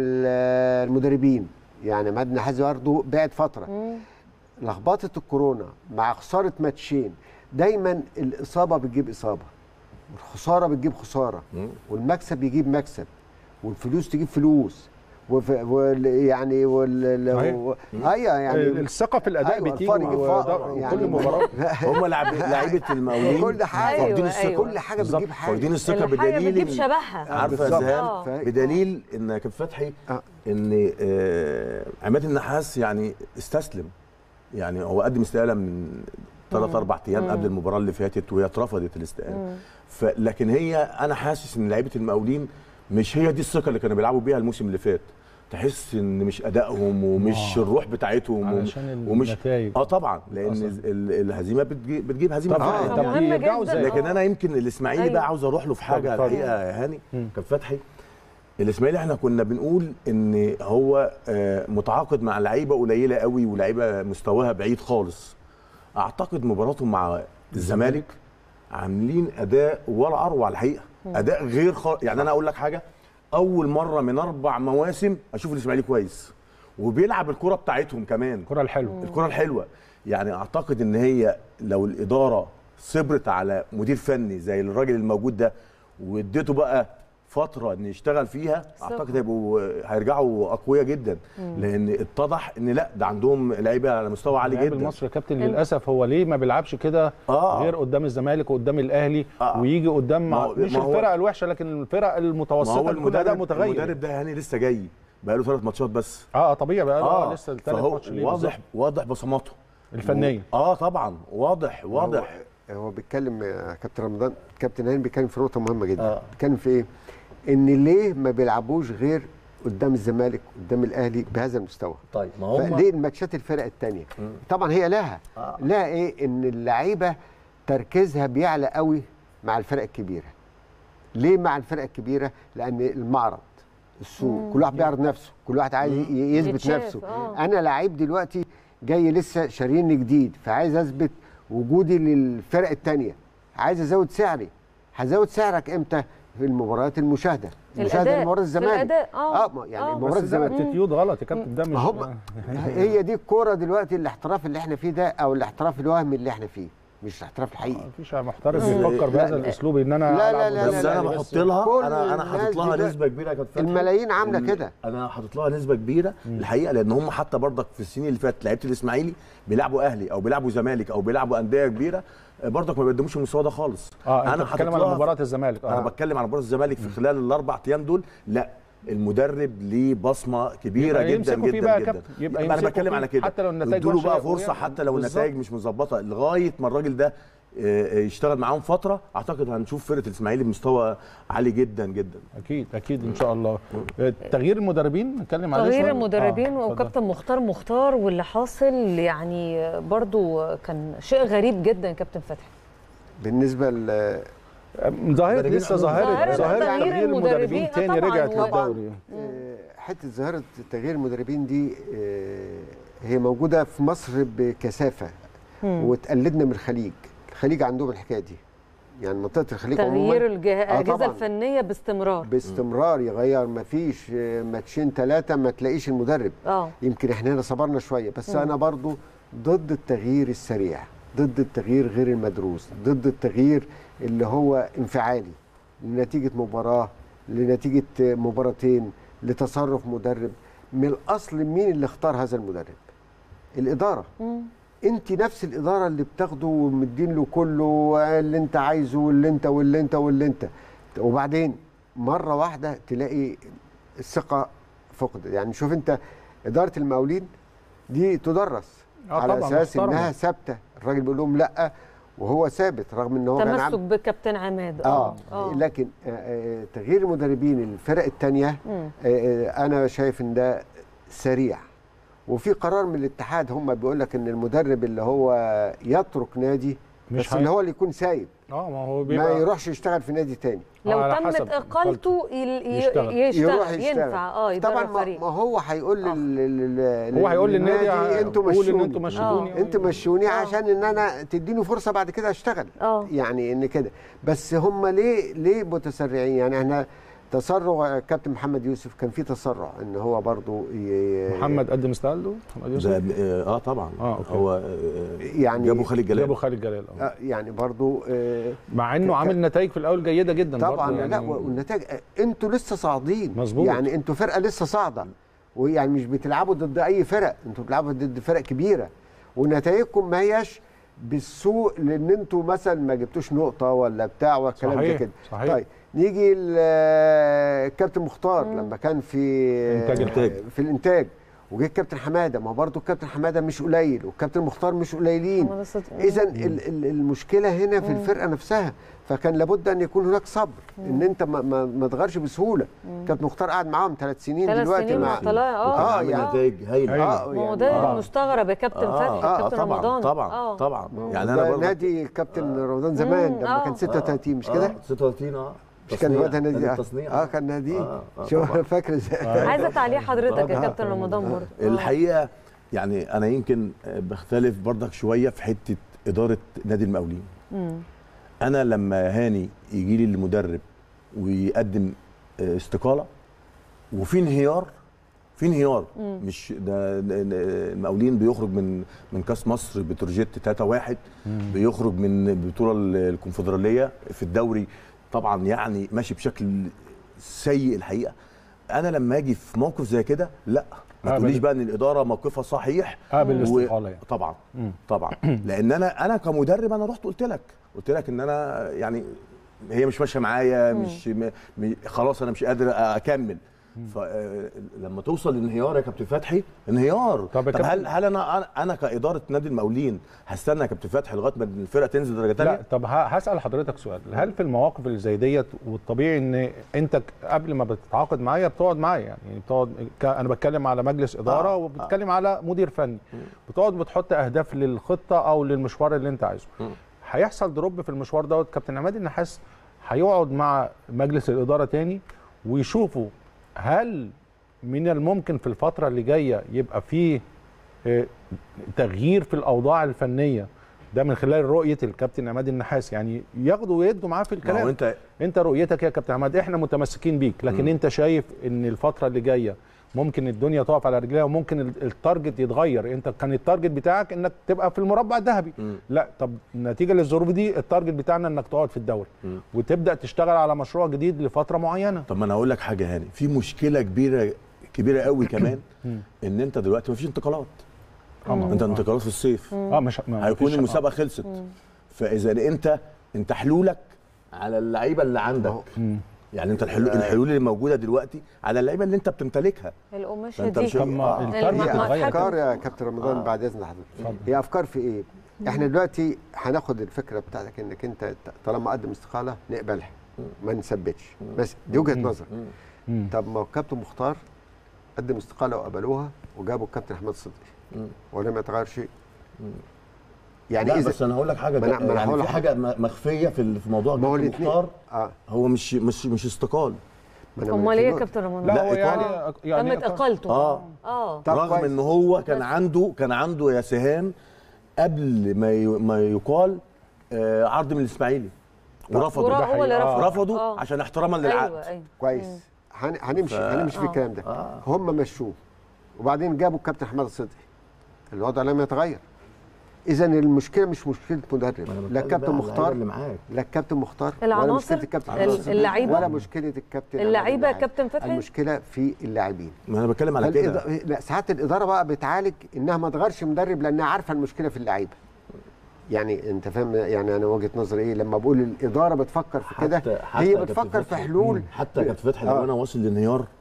Speaker 4: ال- المدربين يعني عماد نحاس برضه بعد فتره
Speaker 1: مم.
Speaker 4: لخبطه الكورونا مع خساره ماتشين دايما الاصابه بتجيب اصابه والخساره بتجيب خساره
Speaker 2: مم.
Speaker 4: والمكسب يجيب مكسب والفلوس تجيب فلوس وف... وال... يعني وال...
Speaker 3: صحيح.
Speaker 4: و... ايوه يعني
Speaker 3: الثقه في الاداء
Speaker 4: أيوة،
Speaker 3: بتيجي
Speaker 4: الفرق
Speaker 3: وده-
Speaker 4: فقر،
Speaker 3: كل
Speaker 4: يعني-
Speaker 3: مباراه
Speaker 2: هم لعب- لعيبه المقاولين
Speaker 4: كل حاجه
Speaker 1: أيوة،
Speaker 2: واخدين الثقه
Speaker 1: أيوة.
Speaker 4: كل حاجه
Speaker 3: بالظبط.
Speaker 4: بتجيب حاجه
Speaker 2: واخدين الثقه
Speaker 1: الحاجه بتجيب
Speaker 2: بدليل إن-
Speaker 1: شبهها
Speaker 2: عارفه
Speaker 4: بالظبط.
Speaker 2: ازاي
Speaker 1: آه.
Speaker 4: ف-
Speaker 2: بدليل ان يا كابتن فتحي
Speaker 4: آه.
Speaker 2: ان آه، عماد النحاس يعني استسلم يعني هو قدم استقاله من ثلاث اربع ايام قبل المباراه اللي فاتت وهي اترفضت الاستقاله ف- لكن هي انا حاسس ان لعيبه المقاولين مش هي دي الثقه اللي كانوا بيلعبوا بيها الموسم اللي فات تحس ان مش ادائهم ومش
Speaker 3: آه.
Speaker 2: الروح بتاعتهم وم-
Speaker 3: علشان
Speaker 2: ومش
Speaker 3: النتائج.
Speaker 2: اه طبعا لان
Speaker 3: أصلاً.
Speaker 2: ال- الهزيمه بتجيب, بتجيب هزيمه
Speaker 3: طبعا
Speaker 2: فعلا
Speaker 4: آه.
Speaker 3: طب
Speaker 1: مهمة
Speaker 3: يرجعوا
Speaker 1: جداً.
Speaker 3: ازاي
Speaker 2: لكن انا يمكن الاسماعيلي
Speaker 1: أيوة.
Speaker 2: بقى عاوز اروح له في حاجه
Speaker 3: اتفضل.
Speaker 2: الحقيقه يا هاني
Speaker 3: مم.
Speaker 2: كان فتحي الاسماعيلي احنا كنا بنقول ان هو آه، متعاقد مع لعيبه قليله قوي ولعيبه مستواها بعيد خالص اعتقد مباراتهم مع الزمالك عاملين اداء ولا اروع الحقيقه اداء غير خالص يعني انا اقول لك حاجه اول مره من اربع مواسم اشوف الاسماعيلي كويس وبيلعب الكره بتاعتهم كمان
Speaker 3: الكره الحلوه
Speaker 2: الكره الحلوه يعني اعتقد ان هي لو الاداره صبرت على مدير فني زي الراجل الموجود ده واديته بقى فتره ان يشتغل فيها
Speaker 1: صح.
Speaker 2: اعتقد هيبقوا هيرجعوا اقوياء جدا لان اتضح ان لا ده عندهم لعيبه على مستوى عالي
Speaker 3: اللاعب
Speaker 2: جدا
Speaker 3: المصري يا كابتن للاسف هو ليه ما بيلعبش كده
Speaker 2: آه.
Speaker 3: غير قدام الزمالك وقدام الاهلي
Speaker 2: آه.
Speaker 3: ويجي قدام
Speaker 2: ما
Speaker 3: مع
Speaker 2: هو-
Speaker 3: مش
Speaker 2: ما هو-
Speaker 3: الفرق الوحشه لكن الفرق
Speaker 2: ما
Speaker 3: المتوسطه
Speaker 2: هو
Speaker 3: اللي كل اداء
Speaker 2: المدرب
Speaker 3: متغير
Speaker 2: المدرب ده يعني لسه جاي بقى له ثلاث ماتشات بس
Speaker 3: اه طبيعي بقى اه لسه الثالث
Speaker 2: فهو
Speaker 3: ماتش ليه
Speaker 2: واضح
Speaker 3: بالظبط.
Speaker 2: واضح بصماته
Speaker 3: الفنيه
Speaker 2: اه طبعا واضح واضح
Speaker 4: هو, هو بيتكلم يا كابتن رمضان كابتن هاني بيتكلم في نقطه مهمه جدا
Speaker 2: آه.
Speaker 4: بيتكلم في ايه ان ليه ما بيلعبوش غير قدام الزمالك قدام الاهلي بهذا المستوى
Speaker 2: طيب ما هم
Speaker 4: فليه الماتشات الفرق الثانيه طبعا هي لها
Speaker 2: آه.
Speaker 4: لها ايه ان اللعيبه تركيزها بيعلى قوي مع الفرق الكبيره ليه مع الفرق الكبيره لان المعرض السوق كل واحد بيعرض نفسه كل واحد عايز ي- يثبت
Speaker 1: يتشاف،
Speaker 4: نفسه
Speaker 1: آه.
Speaker 4: انا لعيب دلوقتي جاي لسه شاريني جديد فعايز اثبت وجودي للفرق الثانيه عايز ازود سعري هزود سعرك امتى في المباريات المشاهده المشاهده
Speaker 1: الأداء،
Speaker 4: لمباراه
Speaker 1: في
Speaker 4: الزمالك
Speaker 1: الأداء، آه.
Speaker 4: اه ما- يعني
Speaker 1: آه.
Speaker 4: مباراه
Speaker 3: بس ده
Speaker 4: الزمالك
Speaker 3: اتيتيود غلط يا كابتن ده مش
Speaker 4: ما هم هي دي الكوره دلوقتي الاحتراف اللي احنا فيه ده او الاحتراف الوهمي اللي احنا فيه مش الاحتراف الحقيقي
Speaker 3: مفيش محترف
Speaker 2: مم.
Speaker 3: بيفكر
Speaker 2: لا،
Speaker 3: بهذا
Speaker 4: لا.
Speaker 3: الاسلوب ان انا
Speaker 4: لا،
Speaker 3: ألعب
Speaker 4: لا،
Speaker 3: قدام
Speaker 4: لا،
Speaker 2: بس
Speaker 4: لا،
Speaker 2: انا
Speaker 3: الأهلي
Speaker 2: بحط
Speaker 3: بس.
Speaker 2: لها
Speaker 4: كل
Speaker 2: انا انا
Speaker 4: الناس
Speaker 2: حاطط لها
Speaker 4: دلوقتي
Speaker 2: نسبه كبيره يا كابتن فتحي.
Speaker 4: الملايين عامله
Speaker 2: إن
Speaker 4: كده
Speaker 2: انا حاطط لها نسبه كبيره الحقيقه لان هم حتى برضك في السنين اللي فاتت لعيبه الاسماعيلي بيلعبوا اهلي او بيلعبوا زمالك او بيلعبوا انديه كبيره برضك ما بيقدموش المستوى ده خالص
Speaker 3: اه انت
Speaker 2: حاطط
Speaker 3: بتتكلم على
Speaker 2: لها-
Speaker 3: مباراه الزمالك
Speaker 2: انا
Speaker 3: اه
Speaker 2: بتكلم على مباراه الزمالك في خلال الاربع ايام دول لا المدرب ليه بصمه كبيره
Speaker 3: يبقى
Speaker 2: جدا
Speaker 3: يمسكوا فيه
Speaker 2: جدا
Speaker 3: بقى يا
Speaker 2: جدا
Speaker 3: كابتن. يبقى
Speaker 2: انا
Speaker 3: يمسكوا
Speaker 2: بتكلم
Speaker 3: فيه
Speaker 2: على كده
Speaker 3: حتى لو النتائج
Speaker 2: يدوا له
Speaker 3: وحشة
Speaker 2: بقى
Speaker 3: يبقوا
Speaker 2: فرصه
Speaker 3: يعني
Speaker 2: حتى لو
Speaker 3: بالظبط.
Speaker 2: النتائج مش مظبطه لغايه ما الراجل ده آه، آه، يشتغل معاهم فتره اعتقد هنشوف فرقه الاسماعيلي بمستوى عالي جدا جدا
Speaker 3: اكيد اكيد ان شاء الله تغيير المدربين نتكلم عليه
Speaker 1: تغيير
Speaker 3: شوية؟
Speaker 1: المدربين
Speaker 3: آه، اتفضل.
Speaker 1: وكابتن مختار مختار واللي حاصل يعني برضو كان شيء غريب جدا كابتن فتحي
Speaker 4: بالنسبه ل
Speaker 3: ظاهرة
Speaker 2: مدربين
Speaker 3: لسه
Speaker 2: عندهم-
Speaker 3: ظاهرة
Speaker 1: ظاهرة
Speaker 3: ظاهرة
Speaker 1: تغيير
Speaker 3: تغيير
Speaker 1: المدربين،
Speaker 3: المدربين
Speaker 1: آه
Speaker 3: تاني
Speaker 1: طبعاً،
Speaker 3: رجعت
Speaker 1: طبعاً.
Speaker 3: للدوري
Speaker 4: آه، حته ظاهره تغيير المدربين دي آه، هي موجوده في مصر بكثافه وتقلدنا من الخليج الخليج عندهم الحكايه دي يعني منطقه الخليج
Speaker 1: تغيير
Speaker 4: عموما
Speaker 1: الاجهزه
Speaker 4: طبعاً.
Speaker 1: الفنيه باستمرار
Speaker 4: باستمرار يغير ما فيش آه، ماتشين ثلاثه ما تلاقيش المدرب
Speaker 1: اه
Speaker 4: يمكن احنا هنا صبرنا شويه بس انا برضو ضد التغيير السريع ضد التغيير غير المدروس ضد التغيير اللي هو انفعالي لنتيجه مباراه لنتيجه مباراتين لتصرف مدرب من الاصل مين اللي اختار هذا المدرب الاداره
Speaker 1: مم.
Speaker 4: انت نفس الاداره اللي بتاخده ومدين له كله اللي انت عايزه واللي انت واللي انت واللي انت وبعدين مره واحده تلاقي الثقه فقدت يعني شوف انت اداره المقاولين دي تدرس
Speaker 3: آه
Speaker 4: على
Speaker 3: طبعاً،
Speaker 4: اساس
Speaker 3: محترمة.
Speaker 4: انها ثابته الراجل بيقول لهم لا وهو ثابت رغم ان هو كان
Speaker 1: تمسك
Speaker 4: عامل
Speaker 1: بكابتن عماد
Speaker 4: اه لكن آه، آه، تغيير المدربين الفرق الثانيه
Speaker 1: مم.
Speaker 4: انا شايف ان ده سريع وفي قرار من الاتحاد هم بيقول لك ان المدرب اللي هو يترك نادي
Speaker 3: مش
Speaker 4: بس
Speaker 3: هي-
Speaker 4: اللي هو اللي يكون سايب
Speaker 3: اه ما هو
Speaker 4: ما
Speaker 3: بيبقى
Speaker 4: يروحش يشتغل في نادي تاني
Speaker 1: لو
Speaker 3: على
Speaker 1: تمت
Speaker 3: حسب
Speaker 1: اقالته يل- ي-
Speaker 3: يشتغل.
Speaker 1: يشتغل,
Speaker 4: يروح يشتغل
Speaker 1: ينفع اه
Speaker 4: طبعا
Speaker 1: يدرب
Speaker 4: ما,
Speaker 1: فريق
Speaker 4: ما هو هيقول
Speaker 1: آه.
Speaker 4: لل- لل-
Speaker 3: هو هيقول للنادي
Speaker 4: انتوا
Speaker 3: قول ان
Speaker 4: مشوني
Speaker 3: انتوا مشوني
Speaker 4: انتوا مشوني
Speaker 1: آه.
Speaker 4: عشان ان انا تديني فرصه بعد كده اشتغل
Speaker 1: اه
Speaker 4: يعني ان كده بس هم ليه ليه متسرعين يعني احنا تسرع كابتن محمد يوسف كان في تسرع ان هو برضو ي-
Speaker 3: محمد قدم استقالته محمد
Speaker 2: ده
Speaker 3: يوسف
Speaker 2: اه طبعا
Speaker 3: آه، أوكي.
Speaker 2: هو آه،
Speaker 4: يعني
Speaker 2: جابوا خالد جلال
Speaker 3: جابوا خالد جلال آه.
Speaker 4: آه، يعني برضو آه،
Speaker 3: مع انه
Speaker 4: ك-
Speaker 3: عامل نتائج في الاول جيده جدا
Speaker 4: طبعا
Speaker 3: برضه
Speaker 4: لا
Speaker 3: يعني
Speaker 4: والنتائج انتوا لسه صاعدين
Speaker 3: مظبوط.
Speaker 4: يعني انتوا فرقه لسه صاعده ويعني مش بتلعبوا ضد اي فرق انتوا بتلعبوا ضد فرق كبيره ونتائجكم ما هياش بالسوء لان انتوا مثلا ما جبتوش نقطه ولا بتاع والكلام ده
Speaker 3: صحيح،
Speaker 4: كده
Speaker 3: صحيح.
Speaker 4: طيب نيجي الكابتن مختار لما كان في
Speaker 3: إنتاج
Speaker 2: الإنتاج.
Speaker 4: في الانتاج وجه الكابتن حماده ما برضه الكابتن حماده مش قليل والكابتن مختار مش قليلين
Speaker 1: حمادة صدقي.
Speaker 4: اذا ال- ال- المشكله هنا في الفرقه نفسها فكان لابد ان يكون هناك صبر ان انت ما, ما, ما تغيرش بسهوله كابتن مختار قاعد معاهم ثلاث سنين
Speaker 1: ثلاث
Speaker 4: دلوقتي
Speaker 1: سنين
Speaker 4: مع
Speaker 1: وطلع اه
Speaker 4: آه،
Speaker 1: اه
Speaker 4: يعني
Speaker 2: نتائج هايله
Speaker 3: أيوة.
Speaker 4: اه
Speaker 1: ما هو
Speaker 4: يعني
Speaker 1: ده
Speaker 3: آه.
Speaker 1: مستغرب يا كابتن فتحي
Speaker 2: اه
Speaker 1: كابتن
Speaker 2: طبعا
Speaker 1: رمضان
Speaker 2: طبعا
Speaker 1: آه.
Speaker 2: طبعا يعني
Speaker 4: ده
Speaker 2: انا برضه
Speaker 4: نادي كابتن رمضان زمان
Speaker 1: مم،
Speaker 4: لما
Speaker 1: آه.
Speaker 4: كان 36 مش كده؟
Speaker 2: آه 36 اه
Speaker 4: مش كان هو ده
Speaker 2: تصنيع.
Speaker 4: نادي
Speaker 2: كان
Speaker 4: اه
Speaker 2: التصنيع
Speaker 4: اه كان نادي
Speaker 2: آه، آه،
Speaker 4: شوف
Speaker 2: طبعاً.
Speaker 4: انا فاكر ازاي
Speaker 1: عايزه تعليق حضرتك يا
Speaker 2: آه.
Speaker 1: كابتن رمضان برضه آه.
Speaker 2: الحقيقه يعني انا يمكن بختلف برضك شويه في حته اداره نادي المقاولين
Speaker 1: مم.
Speaker 2: انا لما هاني يجي لي المدرب ويقدم آه، استقاله وفي انهيار في انهيار مش ده ده- ده المقاولين بيخرج من من كاس مصر بتروجيت 3 1 بيخرج من البطوله ال- الكونفدراليه في الدوري طبعا يعني ماشي بشكل سيء الحقيقه انا لما اجي في موقف زي كده لا ما
Speaker 3: آه،
Speaker 2: تقوليش
Speaker 3: بل-
Speaker 2: بقى ان الاداره موقفها صحيح
Speaker 3: قابل
Speaker 2: و-
Speaker 3: الاستقاله يعني
Speaker 2: طبعا
Speaker 3: مم.
Speaker 2: طبعا لان انا انا كمدرب انا رحت قلت لك قلت لك ان انا يعني هي مش ماشيه معايا مش م... م... خلاص انا مش قادر اكمل فلما توصل لانهيار يا كابتن فتحي انهيار
Speaker 3: طب يا
Speaker 2: طب
Speaker 3: كابتن-
Speaker 2: هل هل انا انا- انا كاداره نادي المقاولين هستنى يا كابتن فتحي لغايه ما الفرقه تنزل درجه
Speaker 3: لا
Speaker 2: ثانيه
Speaker 3: طب ه- هسال حضرتك سؤال هل في المواقف اللي زي ديت والطبيعي ان انت ك- قبل ما بتتعاقد معايا بتقعد معايا يعني بتقعد ك- انا بتكلم على مجلس اداره
Speaker 2: آه،
Speaker 3: وبتكلم على مدير فني بتقعد بتحط اهداف للخطه او للمشوار اللي انت عايزه
Speaker 2: مم.
Speaker 3: هيحصل دروب في المشوار دوت كابتن عماد النحاس هيقعد مع مجلس الاداره تاني ويشوفوا هل من الممكن في الفتره اللي جايه يبقى فيه آه، تغيير في الاوضاع الفنيه ده من خلال رؤيه الكابتن عماد النحاس يعني ياخدوا ويدوا معاه في
Speaker 2: ما هو
Speaker 3: الكلام
Speaker 2: انت
Speaker 3: انت رؤيتك يا كابتن عماد احنا متمسكين بيك لكن
Speaker 2: مم.
Speaker 3: انت شايف ان الفتره اللي جايه ممكن الدنيا تقف على رجليها وممكن ال- التارجت يتغير انت كان التارجت بتاعك انك تبقى في المربع الذهبي
Speaker 2: مم.
Speaker 3: لا طب نتيجه للظروف دي التارجت بتاعنا انك تقعد في الدوري
Speaker 2: مم.
Speaker 3: وتبدا تشتغل على مشروع جديد لفتره معينه
Speaker 2: طب ما انا هقول لك حاجه هاني في مشكله كبيره كبيره قوي كمان ان انت دلوقتي مفيش انتقالات
Speaker 3: طبعا
Speaker 2: انت انتقالات في الصيف
Speaker 3: اه مش ما
Speaker 2: هيكون
Speaker 3: فيش-
Speaker 2: المسابقه خلصت فاذا انت انت حلولك على اللعيبه اللي عندك
Speaker 3: مم.
Speaker 2: يعني انت الحلول, الحلول اللي موجوده دلوقتي على اللعيبه اللي انت بتمتلكها
Speaker 1: القماشه
Speaker 2: فانت
Speaker 1: دي
Speaker 2: مش
Speaker 3: طب ما
Speaker 2: آه.
Speaker 3: التارجت
Speaker 1: الم- ما-
Speaker 3: اتغير
Speaker 1: حتى-
Speaker 4: افكار يا كابتن رمضان
Speaker 2: آه.
Speaker 4: بعد اذن حضرتك
Speaker 3: اتفضل.
Speaker 4: هي افكار في ايه؟ احنا دلوقتي هناخد الفكره بتاعتك انك انت طالما قدم استقاله نقبلها ما نثبتش بس دي وجهه نظر
Speaker 3: مم.
Speaker 4: طب ما هو الكابتن مختار قدم استقاله وقبلوها وجابوا الكابتن احمد صدقي
Speaker 2: مم.
Speaker 4: ولم يتغير شيء يعني
Speaker 2: لا
Speaker 4: اذا
Speaker 2: بس انا هقول لك حاجه
Speaker 4: ما أنا- ما أنا
Speaker 2: يعني
Speaker 4: هقول
Speaker 2: في
Speaker 4: لك-
Speaker 2: حاجه م- مخفيه في ال- في موضوع
Speaker 4: ما هو
Speaker 2: كابتن
Speaker 4: الاثنين
Speaker 2: مختار
Speaker 4: اه
Speaker 2: هو مش مش مش استقال
Speaker 4: ما أنا
Speaker 1: امال ايه يا
Speaker 4: في
Speaker 1: كابتن رمضان
Speaker 3: لا,
Speaker 2: لا،
Speaker 3: هو
Speaker 2: إقالة.
Speaker 3: يعني يعني
Speaker 1: تمت اقالته
Speaker 2: اه
Speaker 1: اه
Speaker 4: طب
Speaker 2: رغم
Speaker 4: كويس.
Speaker 2: ان هو كان
Speaker 1: بس-
Speaker 2: عنده كان عنده يا سهام قبل ما ي- ما يقال آه، عرض من الاسماعيلي ورفضوا
Speaker 1: ورا- هو اللي
Speaker 3: حقيقي.
Speaker 1: رفض
Speaker 3: آه.
Speaker 2: رفضوا
Speaker 1: آه.
Speaker 2: عشان احتراما للعقد
Speaker 1: ايوه ايوه
Speaker 4: كويس هن- هنمشي
Speaker 2: ف-
Speaker 4: هنمشي في
Speaker 1: آه.
Speaker 4: الكلام ده
Speaker 2: آه.
Speaker 4: هم مشوه وبعدين جابوا الكابتن حماد الصدقي الوضع لم يتغير اذا المشكله مش مشكله مدرب
Speaker 2: ما أنا
Speaker 4: لا
Speaker 2: بتكلم
Speaker 4: الكابتن
Speaker 2: بقى على اللعيبة
Speaker 4: مختار
Speaker 2: اللي معاك
Speaker 4: لا الكابتن مختار ولا
Speaker 1: العناصر،
Speaker 4: مشكله الكابتن
Speaker 1: ال-
Speaker 4: حماد الصدقي
Speaker 1: اللعيبة؟
Speaker 4: ولا مشكله الكابتن عماد
Speaker 1: اللعيبه يا
Speaker 4: النحاس.
Speaker 1: كابتن فتحي
Speaker 4: المشكله في اللاعبين
Speaker 2: ما انا بتكلم على كده
Speaker 4: فالإضاءة- لا ساعات الاداره بقى بتعالج انها ما تغيرش مدرب لانها عارفه المشكله في اللعيبه يعني انت فاهم يعني انا وجهه نظري ايه لما بقول الاداره بتفكر في كده
Speaker 2: حتى- حتى
Speaker 4: هي
Speaker 2: يا كابتن
Speaker 4: بتفكر في
Speaker 2: فتحي.
Speaker 4: حلول
Speaker 2: حتى يا كابتن فتحي
Speaker 4: آه.
Speaker 2: لو انا واصل لانهيار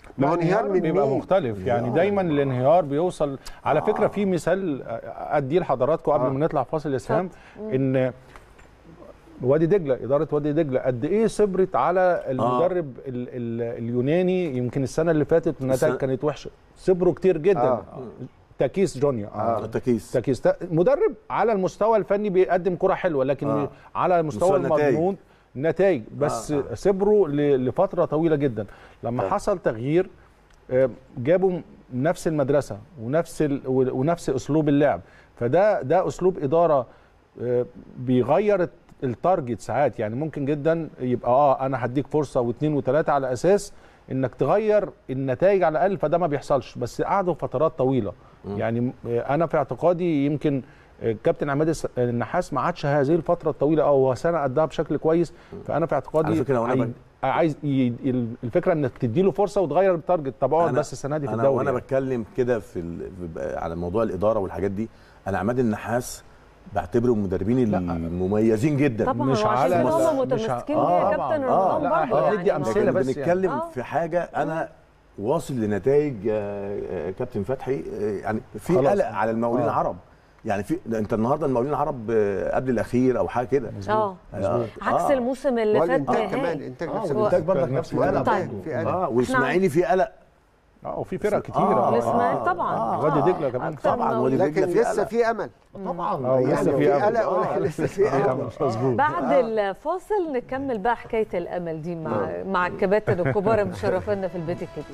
Speaker 4: ما هو انهيار من
Speaker 3: بيبقى
Speaker 4: مين؟
Speaker 3: مختلف يعني دايما الانهيار بيوصل على فكره في مثال اديه لحضراتكم قبل
Speaker 4: آه.
Speaker 3: ما نطلع فاصل يا سهام ان وادي دجله اداره وادي دجله قد ايه صبرت على المدرب ال ال اليوناني يمكن السنه اللي فاتت النتائج
Speaker 2: السنة-
Speaker 3: كانت وحشه صبروا كتير جدا
Speaker 4: آه.
Speaker 3: تاكيس جونيا
Speaker 4: آه.
Speaker 2: التكيس
Speaker 3: تاكيس تا- مدرب على المستوى الفني بيقدم كره حلوه لكن
Speaker 2: آه.
Speaker 3: على مستوى
Speaker 2: مستوى النتائج.
Speaker 3: المضمون نتائج بس
Speaker 2: آه.
Speaker 3: صبروا ل- لفتره طويله جدا لما
Speaker 4: طيب.
Speaker 3: حصل تغيير آه، جابوا نفس المدرسه ونفس ال... ونفس اسلوب اللعب فده ده اسلوب اداره آه، بيغير الت- التارجت ساعات يعني ممكن جدا يبقى اه انا هديك فرصه واثنين وثلاثه على اساس انك تغير النتائج على الاقل فده ما بيحصلش بس قعدوا فترات طويله يعني آه، انا في اعتقادي يمكن آه، كابتن عماد الس- النحاس ما عادش هذه الفتره الطويله او هو سنه قدها بشكل كويس فانا في اعتقادي
Speaker 2: على فكرة وأنا
Speaker 3: عاي-
Speaker 2: بك-
Speaker 3: عايز ي... الفكره انك تدي له فرصه وتغير التارجت طب اقعد
Speaker 2: أنا-
Speaker 3: بس السنه دي في
Speaker 2: انا
Speaker 3: الدوري
Speaker 2: وانا
Speaker 3: يعني.
Speaker 2: بتكلم كده في ال... في- على موضوع الاداره والحاجات دي انا عماد النحاس بعتبره من المدربين المميزين جدا
Speaker 1: طبعا
Speaker 3: مش
Speaker 1: وعشان
Speaker 3: على
Speaker 1: كده
Speaker 3: مس-
Speaker 1: هم
Speaker 3: مش ع-
Speaker 1: متمسكين
Speaker 3: آه،
Speaker 1: بيها يا
Speaker 3: طبعاً.
Speaker 1: كابتن
Speaker 3: آه،
Speaker 1: رمضان
Speaker 3: لا،
Speaker 1: برضه
Speaker 3: إحنا
Speaker 1: يعني
Speaker 3: بندي
Speaker 1: ما-
Speaker 3: أمثلة
Speaker 2: لكن
Speaker 3: بس يعني.
Speaker 2: بنتكلم
Speaker 1: آه.
Speaker 2: في حاجه انا واصل لنتائج آه، آه، كابتن فتحي آه، يعني في
Speaker 3: خلاص.
Speaker 2: قلق على المقاولين
Speaker 3: آه.
Speaker 2: العرب يعني في ده انت النهارده المقاولين العرب آه، قبل الاخير او حاجه كده
Speaker 1: اه
Speaker 2: آه.
Speaker 1: عكس
Speaker 2: آه.
Speaker 1: الموسم اللي فات
Speaker 4: والانتاج كمان
Speaker 1: نهائي
Speaker 4: انتاج
Speaker 2: اه
Speaker 4: نفس
Speaker 2: والانتاج
Speaker 4: الوقت.
Speaker 2: برضك نفس القلق
Speaker 1: طيب.
Speaker 4: في قلق.
Speaker 2: اه والاسماعيلي في قلق
Speaker 3: اه وفي فرق كتيره
Speaker 2: آه،
Speaker 3: آه.
Speaker 1: الاسماعيلي طبعا
Speaker 2: آه.
Speaker 3: وادي دجلة كمان.
Speaker 1: أكتر
Speaker 2: طبعاً،
Speaker 1: من-
Speaker 2: وادي دجلة.
Speaker 4: لكن
Speaker 2: في
Speaker 4: لسه
Speaker 2: قلق.
Speaker 4: في امل
Speaker 2: طبعا
Speaker 3: آه،
Speaker 4: يعني
Speaker 3: لسه
Speaker 4: في
Speaker 3: في أمل.
Speaker 4: قلق
Speaker 2: آه.
Speaker 4: ولكن لسه في امل
Speaker 3: مظبوط
Speaker 1: بعد الفاصل نكمل بقى حكايه الامل دي مع مع الكباتن الكبار المشرفينا في البيت الكبير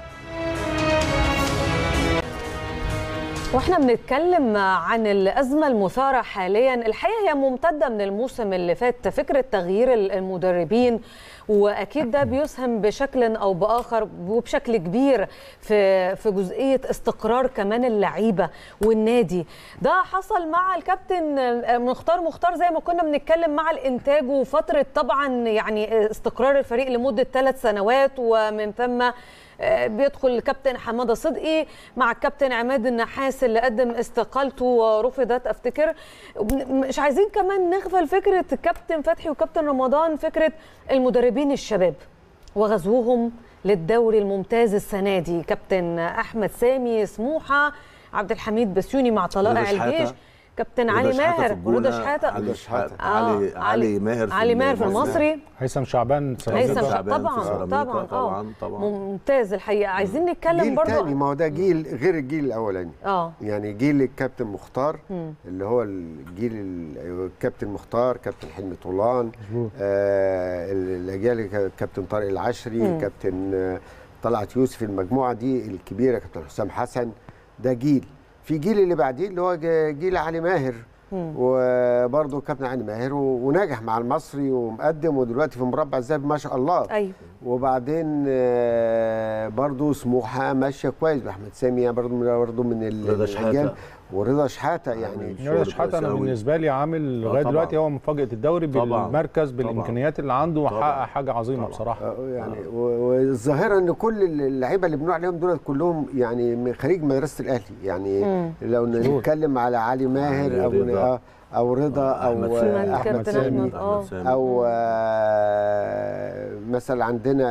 Speaker 1: واحنا بنتكلم عن الازمه المثاره حاليا الحقيقه هي ممتده من الموسم اللي فات فكره تغيير المدربين واكيد ده بيسهم بشكل او باخر وبشكل كبير في في جزئيه استقرار كمان اللعيبه والنادي ده حصل مع الكابتن مختار مختار زي ما كنا بنتكلم مع الانتاج وفتره طبعا يعني استقرار الفريق لمده ثلاث سنوات ومن ثم بيدخل الكابتن حماده صدقي مع الكابتن عماد النحاس اللي قدم استقالته ورفضت افتكر مش عايزين كمان نغفل فكره الكابتن فتحي وكابتن رمضان فكره المدربين الشباب وغزوهم للدوري الممتاز السنه دي كابتن احمد سامي سموحه عبد الحميد بسيوني مع طلائع
Speaker 2: رضا شحاتة.
Speaker 1: الجيش كابتن علي
Speaker 2: رضا شحاتة في
Speaker 1: ماهر
Speaker 2: الجونة،
Speaker 1: ورضا شحاته
Speaker 2: علي شحاتة
Speaker 1: آه،
Speaker 2: علي علي ماهر في
Speaker 1: علي ماهر في
Speaker 2: المصري.
Speaker 1: المصري
Speaker 3: هيثم شعبان
Speaker 1: هيثم
Speaker 2: شعبان
Speaker 1: شعبان
Speaker 2: في
Speaker 1: طبعا
Speaker 2: سيراميكا،
Speaker 1: طبعا
Speaker 2: طبعاً،
Speaker 1: اه
Speaker 2: طبعاً.
Speaker 1: ممتاز الحقيقه عايزين نتكلم
Speaker 4: جيل
Speaker 1: برضه
Speaker 4: تاني ما هو ده جيل غير الجيل الاولاني
Speaker 1: اه
Speaker 4: يعني جيل الكابتن مختار
Speaker 1: مم.
Speaker 4: اللي هو الجيل ال- الكابتن مختار كابتن حلمي طولان
Speaker 3: مظبوط.
Speaker 4: آه الاجيال ك- كابتن طارق العشري
Speaker 1: مم.
Speaker 4: كابتن آه، طلعت يوسف المجموعه دي الكبيره كابتن حسام حسن ده جيل في جيل اللي بعديه اللي هو ج- جيل علي ماهر
Speaker 1: مم.
Speaker 4: وبرضه كابتن علي ماهر و- ونجح مع المصري ومقدم ودلوقتي في مربع الذهبي ما شاء الله
Speaker 1: ايوه
Speaker 4: وبعدين آه، برضو سموحه ماشيه كويس واحمد سامي برضو من برضو من ال-
Speaker 2: رضا شحاتة.
Speaker 4: الأجيال. ورضا شحاته يعني
Speaker 2: شغل
Speaker 3: رضا شحاته انا
Speaker 2: كويس أوي.
Speaker 3: بالنسبه لي عامل لغايه
Speaker 2: طبعاً.
Speaker 3: دلوقتي هو مفاجاه الدوري
Speaker 2: طبعاً.
Speaker 3: بالمركز
Speaker 2: طبعاً.
Speaker 3: بالامكانيات اللي عنده
Speaker 2: طبعاً.
Speaker 3: وحقق حاجه عظيمه
Speaker 2: طبعاً.
Speaker 3: بصراحه
Speaker 4: آه، يعني و- والظاهره ان كل اللعيبه اللي بنقول عليهم دول كلهم يعني من خريج مدرسه الاهلي يعني
Speaker 1: مم.
Speaker 4: لو نتكلم على علي ماهر او
Speaker 2: رضا.
Speaker 4: آه، او رضا
Speaker 2: أحمد
Speaker 4: او
Speaker 2: سامي.
Speaker 4: آه، احمد
Speaker 1: كابتن
Speaker 4: سامي
Speaker 1: أحمد. آه.
Speaker 2: سامي.
Speaker 4: او آه، مثلا عندنا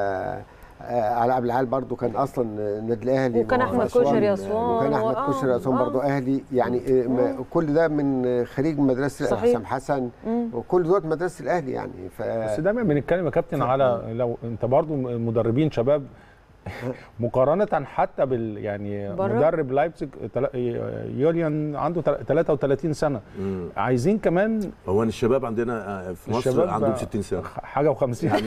Speaker 4: آه، علاء عبد العال برضو كان اصلا النادي الاهلي
Speaker 1: وكان
Speaker 4: ما هو
Speaker 1: أحمد
Speaker 4: أسوان.
Speaker 1: كشري أسوان
Speaker 4: وكان احمد
Speaker 1: و-
Speaker 4: كشري اسوان
Speaker 1: آه،
Speaker 4: برضو
Speaker 1: آه.
Speaker 4: اهلي يعني آه، ما- كل ده من خريج مدرسه
Speaker 1: صحيح.
Speaker 4: حسام حسن
Speaker 1: مم.
Speaker 4: وكل دوت مدرسه الاهلي يعني ف
Speaker 3: بس دايما بنتكلم يا كابتن على لو انت برضو مدربين شباب مقارنة حتى بال يعني
Speaker 1: بره؟
Speaker 3: مدرب لايبزيج تلا- يوليان عنده تل- 33 سنة
Speaker 2: مم.
Speaker 3: عايزين كمان
Speaker 2: هو أنا الشباب عندنا آه، في مصر
Speaker 3: الشباب
Speaker 2: عندهم 60 سنه
Speaker 3: حاجة و50
Speaker 2: يعني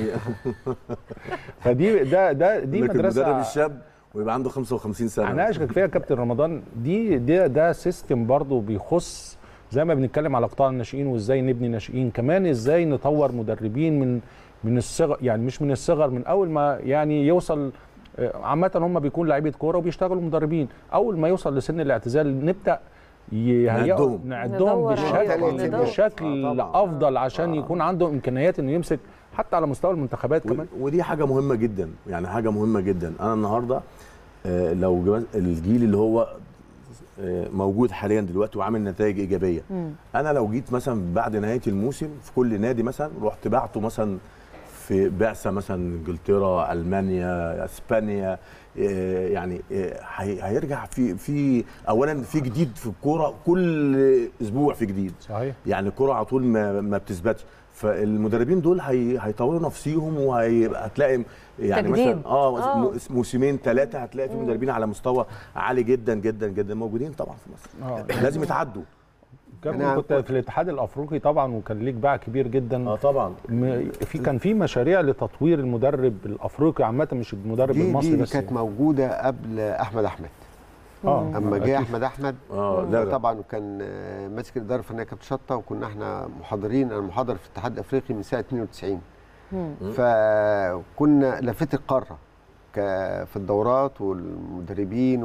Speaker 3: فدي ده ده دي
Speaker 2: لكن المدرب
Speaker 3: مدرسة
Speaker 2: الشاب ويبقى عنده 55 سنه
Speaker 3: هناقشك فيها يا كابتن رمضان دي ده ده سيستم برضه بيخص زي ما بنتكلم على قطاع الناشئين وازاي نبني ناشئين كمان ازاي نطور مدربين من من الصغر يعني مش من الصغر من اول ما يعني يوصل آه، عامة هم بيكون لعيبة كورة وبيشتغلوا مدربين أول ما يوصل لسن الاعتزال نبدأ يهيئوا
Speaker 2: نعدهم.
Speaker 3: نعدهم
Speaker 1: ندور
Speaker 4: عليهم.
Speaker 3: بشكل
Speaker 4: ندور.
Speaker 3: بشكل
Speaker 2: آه، طبعاً.
Speaker 3: أفضل عشان
Speaker 2: آه.
Speaker 3: يكون عنده إمكانيات إنه يمسك حتى على مستوى المنتخبات
Speaker 2: و-
Speaker 3: كمان
Speaker 2: ودي حاجه مهمه جدا يعني حاجه مهمه جدا انا النهارده آه، لو جواز- الجيل اللي هو آه، موجود حاليا دلوقتي وعامل نتائج ايجابيه
Speaker 1: مم.
Speaker 2: انا لو جيت مثلا بعد نهايه الموسم في كل نادي مثلا رحت بعته مثلا في بعثه مثلا انجلترا المانيا اسبانيا آه، يعني آه، هي- هيرجع في في اولا في جديد في الكوره كل اسبوع في جديد
Speaker 3: صحيح
Speaker 2: يعني الكوره على طول ما, ما بتثبتش فالمدربين دول هي هيطوروا نفسيهم وهتلاقي يعني
Speaker 1: تجديد.
Speaker 2: مثلا اه,
Speaker 1: آه.
Speaker 2: مو- موسمين ثلاثه هتلاقي في مدربين على مستوى عالي جدا جدا جدا موجودين طبعا في مصر
Speaker 3: آه.
Speaker 2: لازم يتعدوا
Speaker 3: كابتن
Speaker 4: أنا-
Speaker 3: كنت في الاتحاد الافريقي طبعا وكان ليك باع كبير جدا
Speaker 2: اه طبعا
Speaker 3: م- في كان في مشاريع لتطوير المدرب الافريقي عامه مش المدرب
Speaker 4: دي
Speaker 3: المصري
Speaker 4: دي اللي
Speaker 3: بس
Speaker 4: كانت موجوده قبل احمد احمد
Speaker 3: اه
Speaker 4: اما
Speaker 3: أكيد.
Speaker 4: جه احمد احمد
Speaker 2: اه لا لا
Speaker 4: طبعا كان آه، ماسك الاداره الفنيه كابتن شطه وكنا احنا محاضرين انا محاضر في الاتحاد الافريقي من سنه 92 فكنا لفيت القاره ك- في الدورات والمدربين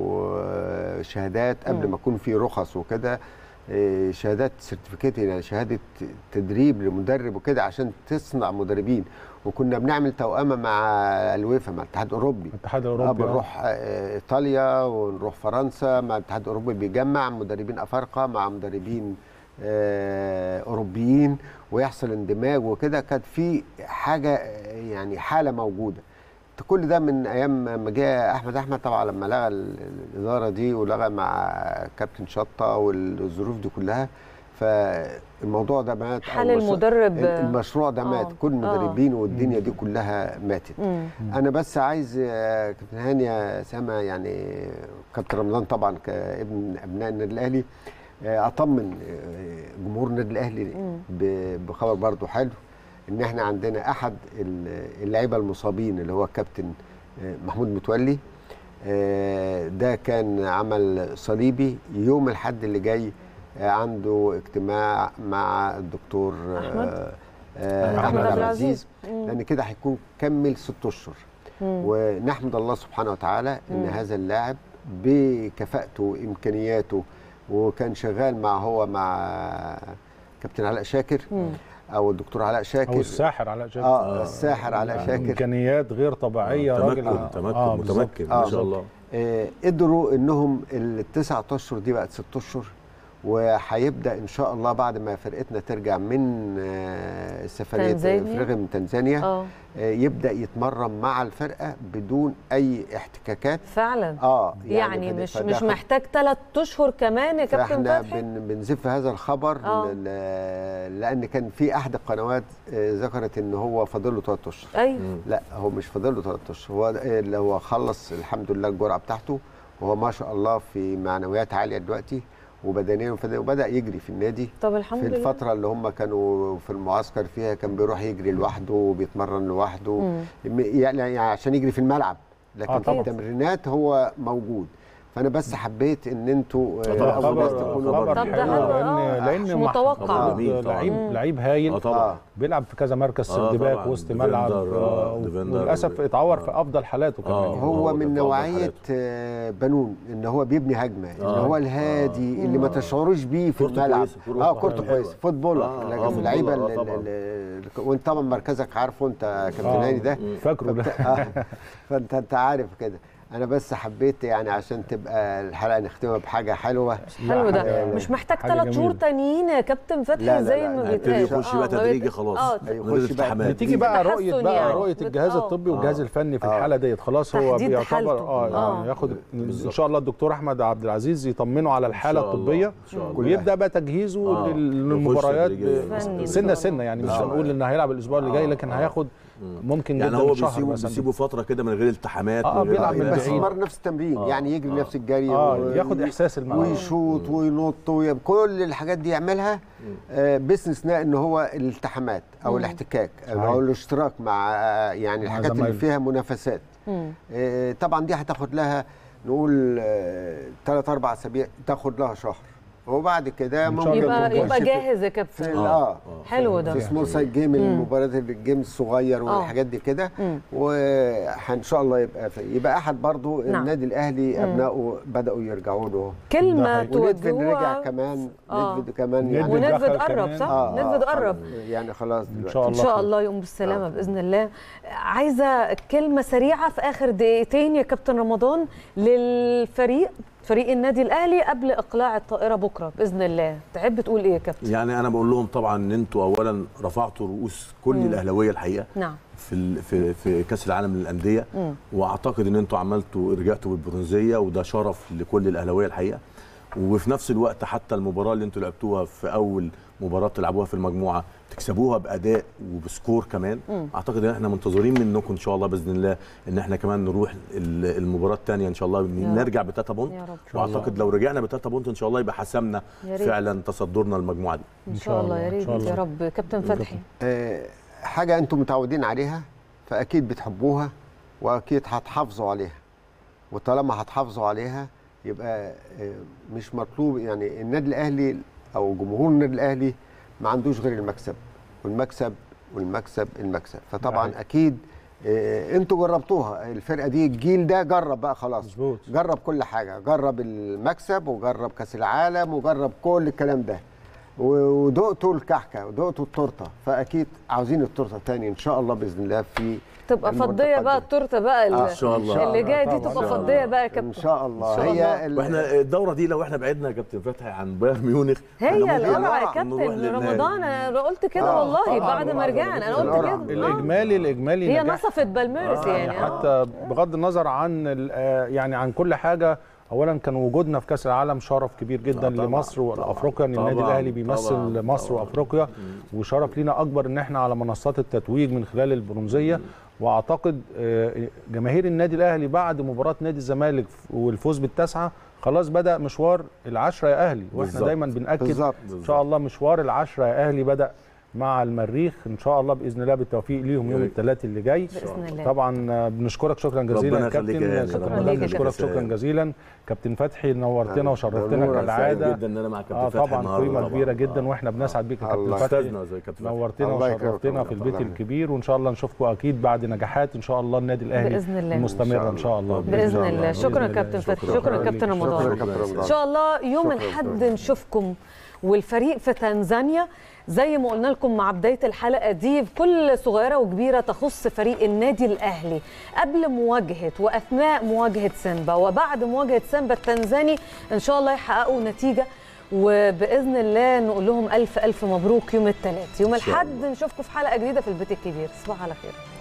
Speaker 4: وشهادات قبل ما يكون في رخص وكده إيه، شهادات سيرتيفيكيت يعني شهاده تدريب لمدرب وكده عشان تصنع مدربين وكنا بنعمل توأمه مع الويفا مع الاتحاد الاوروبي
Speaker 3: الاتحاد
Speaker 4: آه
Speaker 3: الاوروبي آه.
Speaker 4: بنروح آه، ايطاليا ونروح فرنسا مع الاتحاد الاوروبي بيجمع مدربين افارقه مع مدربين آه، اوروبيين ويحصل اندماج وكده كانت في حاجه آه، يعني حاله موجوده كل ده من ايام ما جه احمد احمد طبعا لما لغى ال- الاداره دي ولغى مع كابتن شطه والظروف دي كلها فالموضوع ده مات أو
Speaker 1: حال
Speaker 4: المشروع-
Speaker 1: المدرب
Speaker 4: المشروع ده
Speaker 1: آه،
Speaker 4: مات كل
Speaker 1: آه.
Speaker 4: المدربين والدنيا دي كلها ماتت
Speaker 1: مم.
Speaker 4: انا بس عايز آه، كابتن هاني يا سامه يعني كابتن رمضان طبعا كابن ابناء النادي الاهلي آه، اطمن آه، جمهور النادي الاهلي ب- بخبر برضو حلو ان احنا عندنا احد ال- اللعيبه المصابين اللي هو الكابتن آه، محمود متولي آه، ده كان عمل صليبي يوم الحد اللي جاي آه، عنده اجتماع مع الدكتور آه،
Speaker 1: أحمد؟
Speaker 4: آه،
Speaker 1: أحمد عبد العزيز.
Speaker 4: العزيز
Speaker 1: مم.
Speaker 4: لان كده هيكون كمل ست اشهر
Speaker 1: مم.
Speaker 4: ونحمد الله سبحانه وتعالى ان
Speaker 1: مم.
Speaker 4: هذا اللاعب بكفاءته وامكانياته وكان شغال مع هو مع كابتن علاء شاكر
Speaker 1: مم.
Speaker 4: او الدكتور علاء شاكر
Speaker 3: او الساحر علاء شاكر
Speaker 4: اه الساحر علاء
Speaker 3: يعني
Speaker 4: شاكر
Speaker 3: امكانيات غير طبيعيه
Speaker 2: تمكن
Speaker 3: راجل
Speaker 2: تمكن
Speaker 3: آه، بالظبط.
Speaker 2: متمكن
Speaker 4: آه.
Speaker 2: ما شاء الله
Speaker 4: آه قدروا انهم التسعة اشهر دي بقت ست اشهر وهيبدا ان شاء الله بعد ما فرقتنا ترجع من آه، سفريه
Speaker 1: تنزانيا؟
Speaker 4: افريقيا من تنزانيا
Speaker 1: اه
Speaker 4: آه، يبدا يتمرن مع الفرقه بدون اي احتكاكات
Speaker 1: فعلا
Speaker 4: اه
Speaker 1: يعني,
Speaker 4: فده-
Speaker 1: مش
Speaker 4: فده
Speaker 1: مش
Speaker 4: خط-
Speaker 1: محتاج ثلاث اشهر كمان يا كابتن
Speaker 4: فاحنا
Speaker 1: فتحي
Speaker 4: بن بنزف هذا الخبر
Speaker 1: آه.
Speaker 4: ل- لان كان في احد القنوات آه، ذكرت ان هو فاضل له ثلاث اشهر
Speaker 1: ايوه
Speaker 4: لا هو مش فاضل له ثلاث اشهر هو ده- اللي هو خلص الحمد لله الجرعه بتاعته وهو ما شاء الله في معنويات عاليه دلوقتي وبدنيا وفدنيا وبدا يجري في النادي
Speaker 1: طب الحمد
Speaker 4: في
Speaker 1: لله
Speaker 4: الفتره اللي هم كانوا في المعسكر فيها كان بيروح يجري لوحده وبيتمرن لوحده
Speaker 1: مم.
Speaker 4: م- يعني يعني عشان يجري في الملعب لكن
Speaker 3: آه،
Speaker 4: في
Speaker 3: طبعاً.
Speaker 4: التمرينات هو موجود فانا بس حبيت ان انتوا آه،
Speaker 2: طبعاً.
Speaker 4: اول ناس
Speaker 2: خبر-
Speaker 4: تكونوا
Speaker 2: خبر
Speaker 1: طب ده
Speaker 2: حلو.
Speaker 1: حلو
Speaker 3: لان
Speaker 1: آه،
Speaker 3: لان
Speaker 1: مش
Speaker 3: محمود
Speaker 1: متوقع
Speaker 2: جميل طبعاً.
Speaker 3: لعيب
Speaker 1: مم.
Speaker 3: لعيب هايل
Speaker 2: اه طبعا
Speaker 4: آه.
Speaker 3: بيلعب في كذا مركز
Speaker 2: آه،
Speaker 3: سردباك
Speaker 2: طبعاً.
Speaker 3: وسط
Speaker 2: ديفندر،
Speaker 3: ملعب
Speaker 2: آه،
Speaker 3: آه،
Speaker 2: ديفندر.
Speaker 3: وللاسف اتعور في افضل حالاته كمان
Speaker 2: آه.
Speaker 3: يعني.
Speaker 4: هو
Speaker 2: هو
Speaker 4: من
Speaker 2: ده
Speaker 4: نوعيه
Speaker 2: حالته.
Speaker 4: آه، بنون ان هو بيبني هجمه ان
Speaker 2: آه.
Speaker 4: هو الهادي
Speaker 2: آه.
Speaker 4: اللي ما تشعروش بيه في
Speaker 2: كورته
Speaker 4: الملعب
Speaker 2: كويسة، كورته
Speaker 4: اه كورته
Speaker 2: حلوة.
Speaker 4: كويس فوتبولر
Speaker 2: آه، آه،
Speaker 4: لكن
Speaker 2: فوتبولر،
Speaker 4: اللعيبه
Speaker 2: آه،
Speaker 4: ال-
Speaker 2: طبعاً.
Speaker 4: ال- ال- وانت طبعا مركزك عارفه انت يا كابتن
Speaker 3: آه،
Speaker 4: هاني ده
Speaker 3: فاكره ده
Speaker 4: فانت, آه فانت انت عارف كده انا بس حبيت يعني عشان تبقى الحلقه نختمها بحاجه حلوه
Speaker 1: حلو ده
Speaker 3: حاجة-
Speaker 1: مش محتاج
Speaker 3: حاجة
Speaker 1: ثلاث شهور
Speaker 3: جميلة.
Speaker 1: تانيين يا كابتن فتحي
Speaker 4: لا، لا،
Speaker 1: زي
Speaker 4: لا،
Speaker 1: ما
Speaker 4: لا،
Speaker 1: بيتقال
Speaker 2: يبتدي يخش
Speaker 1: آه،
Speaker 2: بقى
Speaker 1: ما
Speaker 2: تدريجي
Speaker 1: بيت-
Speaker 2: خلاص.
Speaker 1: اه
Speaker 4: أيوة.
Speaker 2: من غير
Speaker 4: يخش بقى
Speaker 2: التحامات.
Speaker 3: بتيجي بقى
Speaker 1: تحسن
Speaker 3: رؤيه بقى
Speaker 1: يعني.
Speaker 3: رؤيه
Speaker 1: بت-
Speaker 3: الجهاز
Speaker 1: آه.
Speaker 3: الطبي والجهاز
Speaker 2: آه.
Speaker 3: الفني في
Speaker 4: آه.
Speaker 3: الحاله ديت خلاص هو
Speaker 1: تحديد
Speaker 3: بيعتبر
Speaker 1: حالته.
Speaker 3: اه
Speaker 1: آه.
Speaker 3: يعني ياخد ان
Speaker 2: بالظبط.
Speaker 3: شاء الله الدكتور احمد عبد العزيز يطمنه على الحاله
Speaker 2: شاء الله.
Speaker 3: الطبيه
Speaker 2: إن شاء الله.
Speaker 3: ويبدا بقى تجهيزه
Speaker 2: آه.
Speaker 3: للمباريات
Speaker 2: يخش تدريجياً.
Speaker 3: ب-
Speaker 1: فني إن شاء
Speaker 3: سنه
Speaker 1: الله.
Speaker 3: سنه يعني مش
Speaker 2: آه.
Speaker 3: هنقول ان هيلعب الاسبوع اللي جاي
Speaker 2: آه.
Speaker 3: لكن
Speaker 2: آه.
Speaker 3: هياخد ممكن
Speaker 2: يعني
Speaker 3: جدا
Speaker 2: هو
Speaker 3: شهر
Speaker 2: بيسيبه
Speaker 3: مثلا
Speaker 2: بيسيبه فتره كده من غير التحامات
Speaker 3: آه،
Speaker 2: من غير
Speaker 3: بيلعب من
Speaker 2: أي
Speaker 4: بس
Speaker 2: حاجة.
Speaker 3: بعيد.
Speaker 4: يمر نفس التمرين
Speaker 2: آه.
Speaker 4: يعني يجري
Speaker 2: آه.
Speaker 4: نفس الجري
Speaker 3: اه
Speaker 4: و-
Speaker 3: ياخد احساس الملعب
Speaker 4: ويشوط وينط وي... كل الحاجات دي يعملها آه باستثناء ان هو الالتحامات او الاحتكاك
Speaker 3: صحيح.
Speaker 4: او الاشتراك مع آه يعني
Speaker 3: مع
Speaker 4: الحاجات اللي
Speaker 3: زمايله.
Speaker 4: فيها منافسات
Speaker 1: مم.
Speaker 4: آه طبعا دي هتاخد لها نقول ثلاث اربع اسابيع تاخد لها شهر وبعد كده
Speaker 3: إن شاء
Speaker 4: ممكن
Speaker 3: الله
Speaker 1: يبقى
Speaker 3: يكون
Speaker 1: يبقى
Speaker 4: في-
Speaker 1: جاهز يا
Speaker 4: في
Speaker 1: كابتن
Speaker 4: ال-
Speaker 2: آه.
Speaker 4: اه
Speaker 1: حلو ده
Speaker 4: في سمول سايد جيم المباريات الجيم الصغير والحاجات دي كده
Speaker 1: مم.
Speaker 4: وان شاء الله يبقى في يبقى احد برضو
Speaker 1: نعم.
Speaker 4: النادي الاهلي ابنائه بداوا يرجعوا له
Speaker 3: ده
Speaker 1: كلمه
Speaker 3: حقيقي.
Speaker 4: ونيدفيد رجع
Speaker 1: توجهوها
Speaker 4: كمان
Speaker 1: آه.
Speaker 4: نيدفيد كمان
Speaker 3: نيدفيد
Speaker 4: يعني
Speaker 1: ونيدفيد
Speaker 3: دخل
Speaker 1: قرب
Speaker 3: كمان.
Speaker 1: صح
Speaker 4: آه،
Speaker 1: نيدفيد
Speaker 4: آه،
Speaker 1: قرب
Speaker 4: يعني خلاص
Speaker 3: ان
Speaker 4: دلوقتي
Speaker 3: شاء
Speaker 1: ان
Speaker 3: الله
Speaker 1: شاء
Speaker 3: خير.
Speaker 1: الله يقوم بالسلامه
Speaker 4: آه.
Speaker 1: باذن الله عايزه كلمه سريعه في اخر دقيقتين يا كابتن رمضان للفريق فريق النادي الاهلي قبل اقلاع الطائره بكره باذن الله تحب تقول ايه يا كابتن
Speaker 2: يعني انا بقول لهم طبعا ان انتوا اولا رفعتوا رؤوس كل
Speaker 1: مم.
Speaker 2: الاهلاويه الحقيقه
Speaker 1: نعم
Speaker 2: في ال- في في كاس العالم للانديه
Speaker 1: مم.
Speaker 2: واعتقد ان انتوا عملتوا رجعتوا بالبرونزيه وده شرف لكل الاهلاويه الحقيقه وفي نفس الوقت حتى المباراه اللي انتوا لعبتوها في اول مباراه تلعبوها في المجموعه تكسبوها باداء وبسكور كمان
Speaker 1: مم.
Speaker 2: اعتقد ان احنا منتظرين منكم ان شاء الله باذن الله ان احنا كمان نروح ال- المباراه الثانيه ان شاء الله
Speaker 1: رب.
Speaker 2: نرجع بتاتا بونت
Speaker 1: يا رب
Speaker 2: واعتقد لو رجعنا بتاتا بونت ان شاء الله يبقى حسمنا
Speaker 1: يا ريت.
Speaker 2: فعلا تصدرنا المجموعه دي
Speaker 1: ان شاء الله يا
Speaker 3: إن
Speaker 1: ريت
Speaker 3: شاء الله.
Speaker 1: يا رب كابتن فتحي
Speaker 4: آه، حاجه انتم متعودين عليها فاكيد بتحبوها واكيد هتحافظوا عليها وطالما هتحافظوا عليها يبقى آه، مش مطلوب يعني النادي الاهلي او جمهور النادي الاهلي ما عندوش غير المكسب والمكسب والمكسب المكسب فطبعا
Speaker 3: نعم.
Speaker 4: اكيد آه، انتوا جربتوها الفرقه دي الجيل ده جرب بقى خلاص
Speaker 3: مظبوط
Speaker 4: جرب كل حاجه جرب المكسب وجرب كاس العالم وجرب كل الكلام ده و- ودقتوا الكحكه ودقتوا التورته فاكيد عاوزين التورته تاني ان شاء الله باذن الله في
Speaker 1: تبقى
Speaker 4: المباراة
Speaker 1: فضيه بقى
Speaker 4: القادمة.
Speaker 1: التورته بقى ال-
Speaker 2: ان شاء الله
Speaker 1: اللي جايه دي
Speaker 3: طبعاً.
Speaker 1: تبقى
Speaker 3: إن شاء
Speaker 1: فضيه بقى يا
Speaker 4: ان
Speaker 1: كابتن
Speaker 4: شاء الله
Speaker 1: إن شاء
Speaker 4: هي
Speaker 1: الله.
Speaker 4: ال-
Speaker 2: واحنا الدوره دي لو احنا بعدنا يا كابتن فتحي عن بايرن ميونخ إحنا
Speaker 1: هي
Speaker 2: ممكن
Speaker 1: القرعه يا
Speaker 2: نروح
Speaker 1: كابتن
Speaker 2: للنهائي.
Speaker 1: رمضان انا قلت كده
Speaker 4: آه،
Speaker 1: والله
Speaker 4: طبعاً،
Speaker 1: بعد ما
Speaker 3: طبعاً.
Speaker 1: رجعنا انا قلت
Speaker 4: القرعة.
Speaker 1: كده آه.
Speaker 3: الاجمالي الاجمالي
Speaker 1: هي
Speaker 3: نجاح
Speaker 1: نصفت بالميرس
Speaker 3: آه،
Speaker 1: يعني آه.
Speaker 3: حتى بغض النظر عن ال- آه، يعني عن كل حاجه اولا كان وجودنا في كاس العالم شرف كبير جدا
Speaker 2: آه، طبعاً،
Speaker 3: لمصر والافريقيا ان النادي
Speaker 2: طبعاً،
Speaker 3: الاهلي بيمثل
Speaker 2: طبعاً،
Speaker 3: مصر
Speaker 2: طبعاً.
Speaker 3: وافريقيا وشرف لينا اكبر ان احنا على منصات التتويج من خلال البرونزيه واعتقد آه، جماهير النادي الاهلي بعد مباراه نادي الزمالك والفوز بالتاسعه خلاص بدا مشوار العشره يا اهلي واحنا
Speaker 2: بالظبط.
Speaker 3: دايما بناكد
Speaker 4: بالظبط
Speaker 3: ان شاء الله مشوار العشره يا اهلي بدا مع المريخ ان شاء الله باذن الله بالتوفيق ليهم يوم
Speaker 2: يا ريت.
Speaker 3: الثلاث اللي جاي
Speaker 1: باذن الله
Speaker 3: طبعا آه، بنشكرك شكرا جزيلا
Speaker 2: ربنا
Speaker 3: يا
Speaker 2: يخليك
Speaker 3: كابتن
Speaker 2: يا هاني.
Speaker 1: شكراً
Speaker 3: ربنا
Speaker 1: ليك يا
Speaker 3: بنشكرك
Speaker 2: كابتن.
Speaker 3: شكرا جزيلا كابتن فتحي نورتنا
Speaker 4: نور،
Speaker 3: وشرفتنا
Speaker 4: سعيد
Speaker 3: كالعاده
Speaker 2: جدا ان انا مع كابتن
Speaker 3: اه
Speaker 2: فتحي
Speaker 3: طبعا
Speaker 2: النهاردة
Speaker 3: قيمه
Speaker 2: طبعاً.
Speaker 3: كبيره جدا
Speaker 2: آه.
Speaker 3: واحنا بنسعد بيك يا كابتن
Speaker 4: الله
Speaker 3: فتحي
Speaker 2: استاذنا زي كابتن فتحي
Speaker 3: نورتنا
Speaker 4: الله يكرمك
Speaker 3: وشرفتنا في
Speaker 4: طبعاً.
Speaker 3: البيت الكبير وان شاء الله نشوفكم اكيد بعد نجاحات ان شاء الله النادي الاهلي
Speaker 1: بإذن الله.
Speaker 3: المستمره ان شاء الله
Speaker 1: باذن الله
Speaker 3: بإذن
Speaker 1: شكرا
Speaker 3: الله.
Speaker 1: كابتن فتحي
Speaker 2: شكراً.
Speaker 1: شكرا كابتن
Speaker 3: شكراً.
Speaker 1: رمضان
Speaker 4: شكرا كابتن
Speaker 1: ان
Speaker 4: رمضان
Speaker 1: شاء الله يوم
Speaker 4: شكراً.
Speaker 1: الاحد
Speaker 4: شكراً.
Speaker 1: نشوفكم والفريق في تنزانيا زي ما قلنا لكم مع بدايه الحلقه دي بكل صغيره وكبيره تخص فريق النادي الاهلي قبل مواجهه واثناء مواجهه سيمبا وبعد مواجهه سيمبا التنزاني ان شاء الله يحققوا نتيجه وباذن الله نقول لهم الف الف مبروك يوم الثلاث يوم
Speaker 2: إن شاء
Speaker 1: الاحد نشوفكم في حلقه جديده في البيت الكبير تصبحوا على خير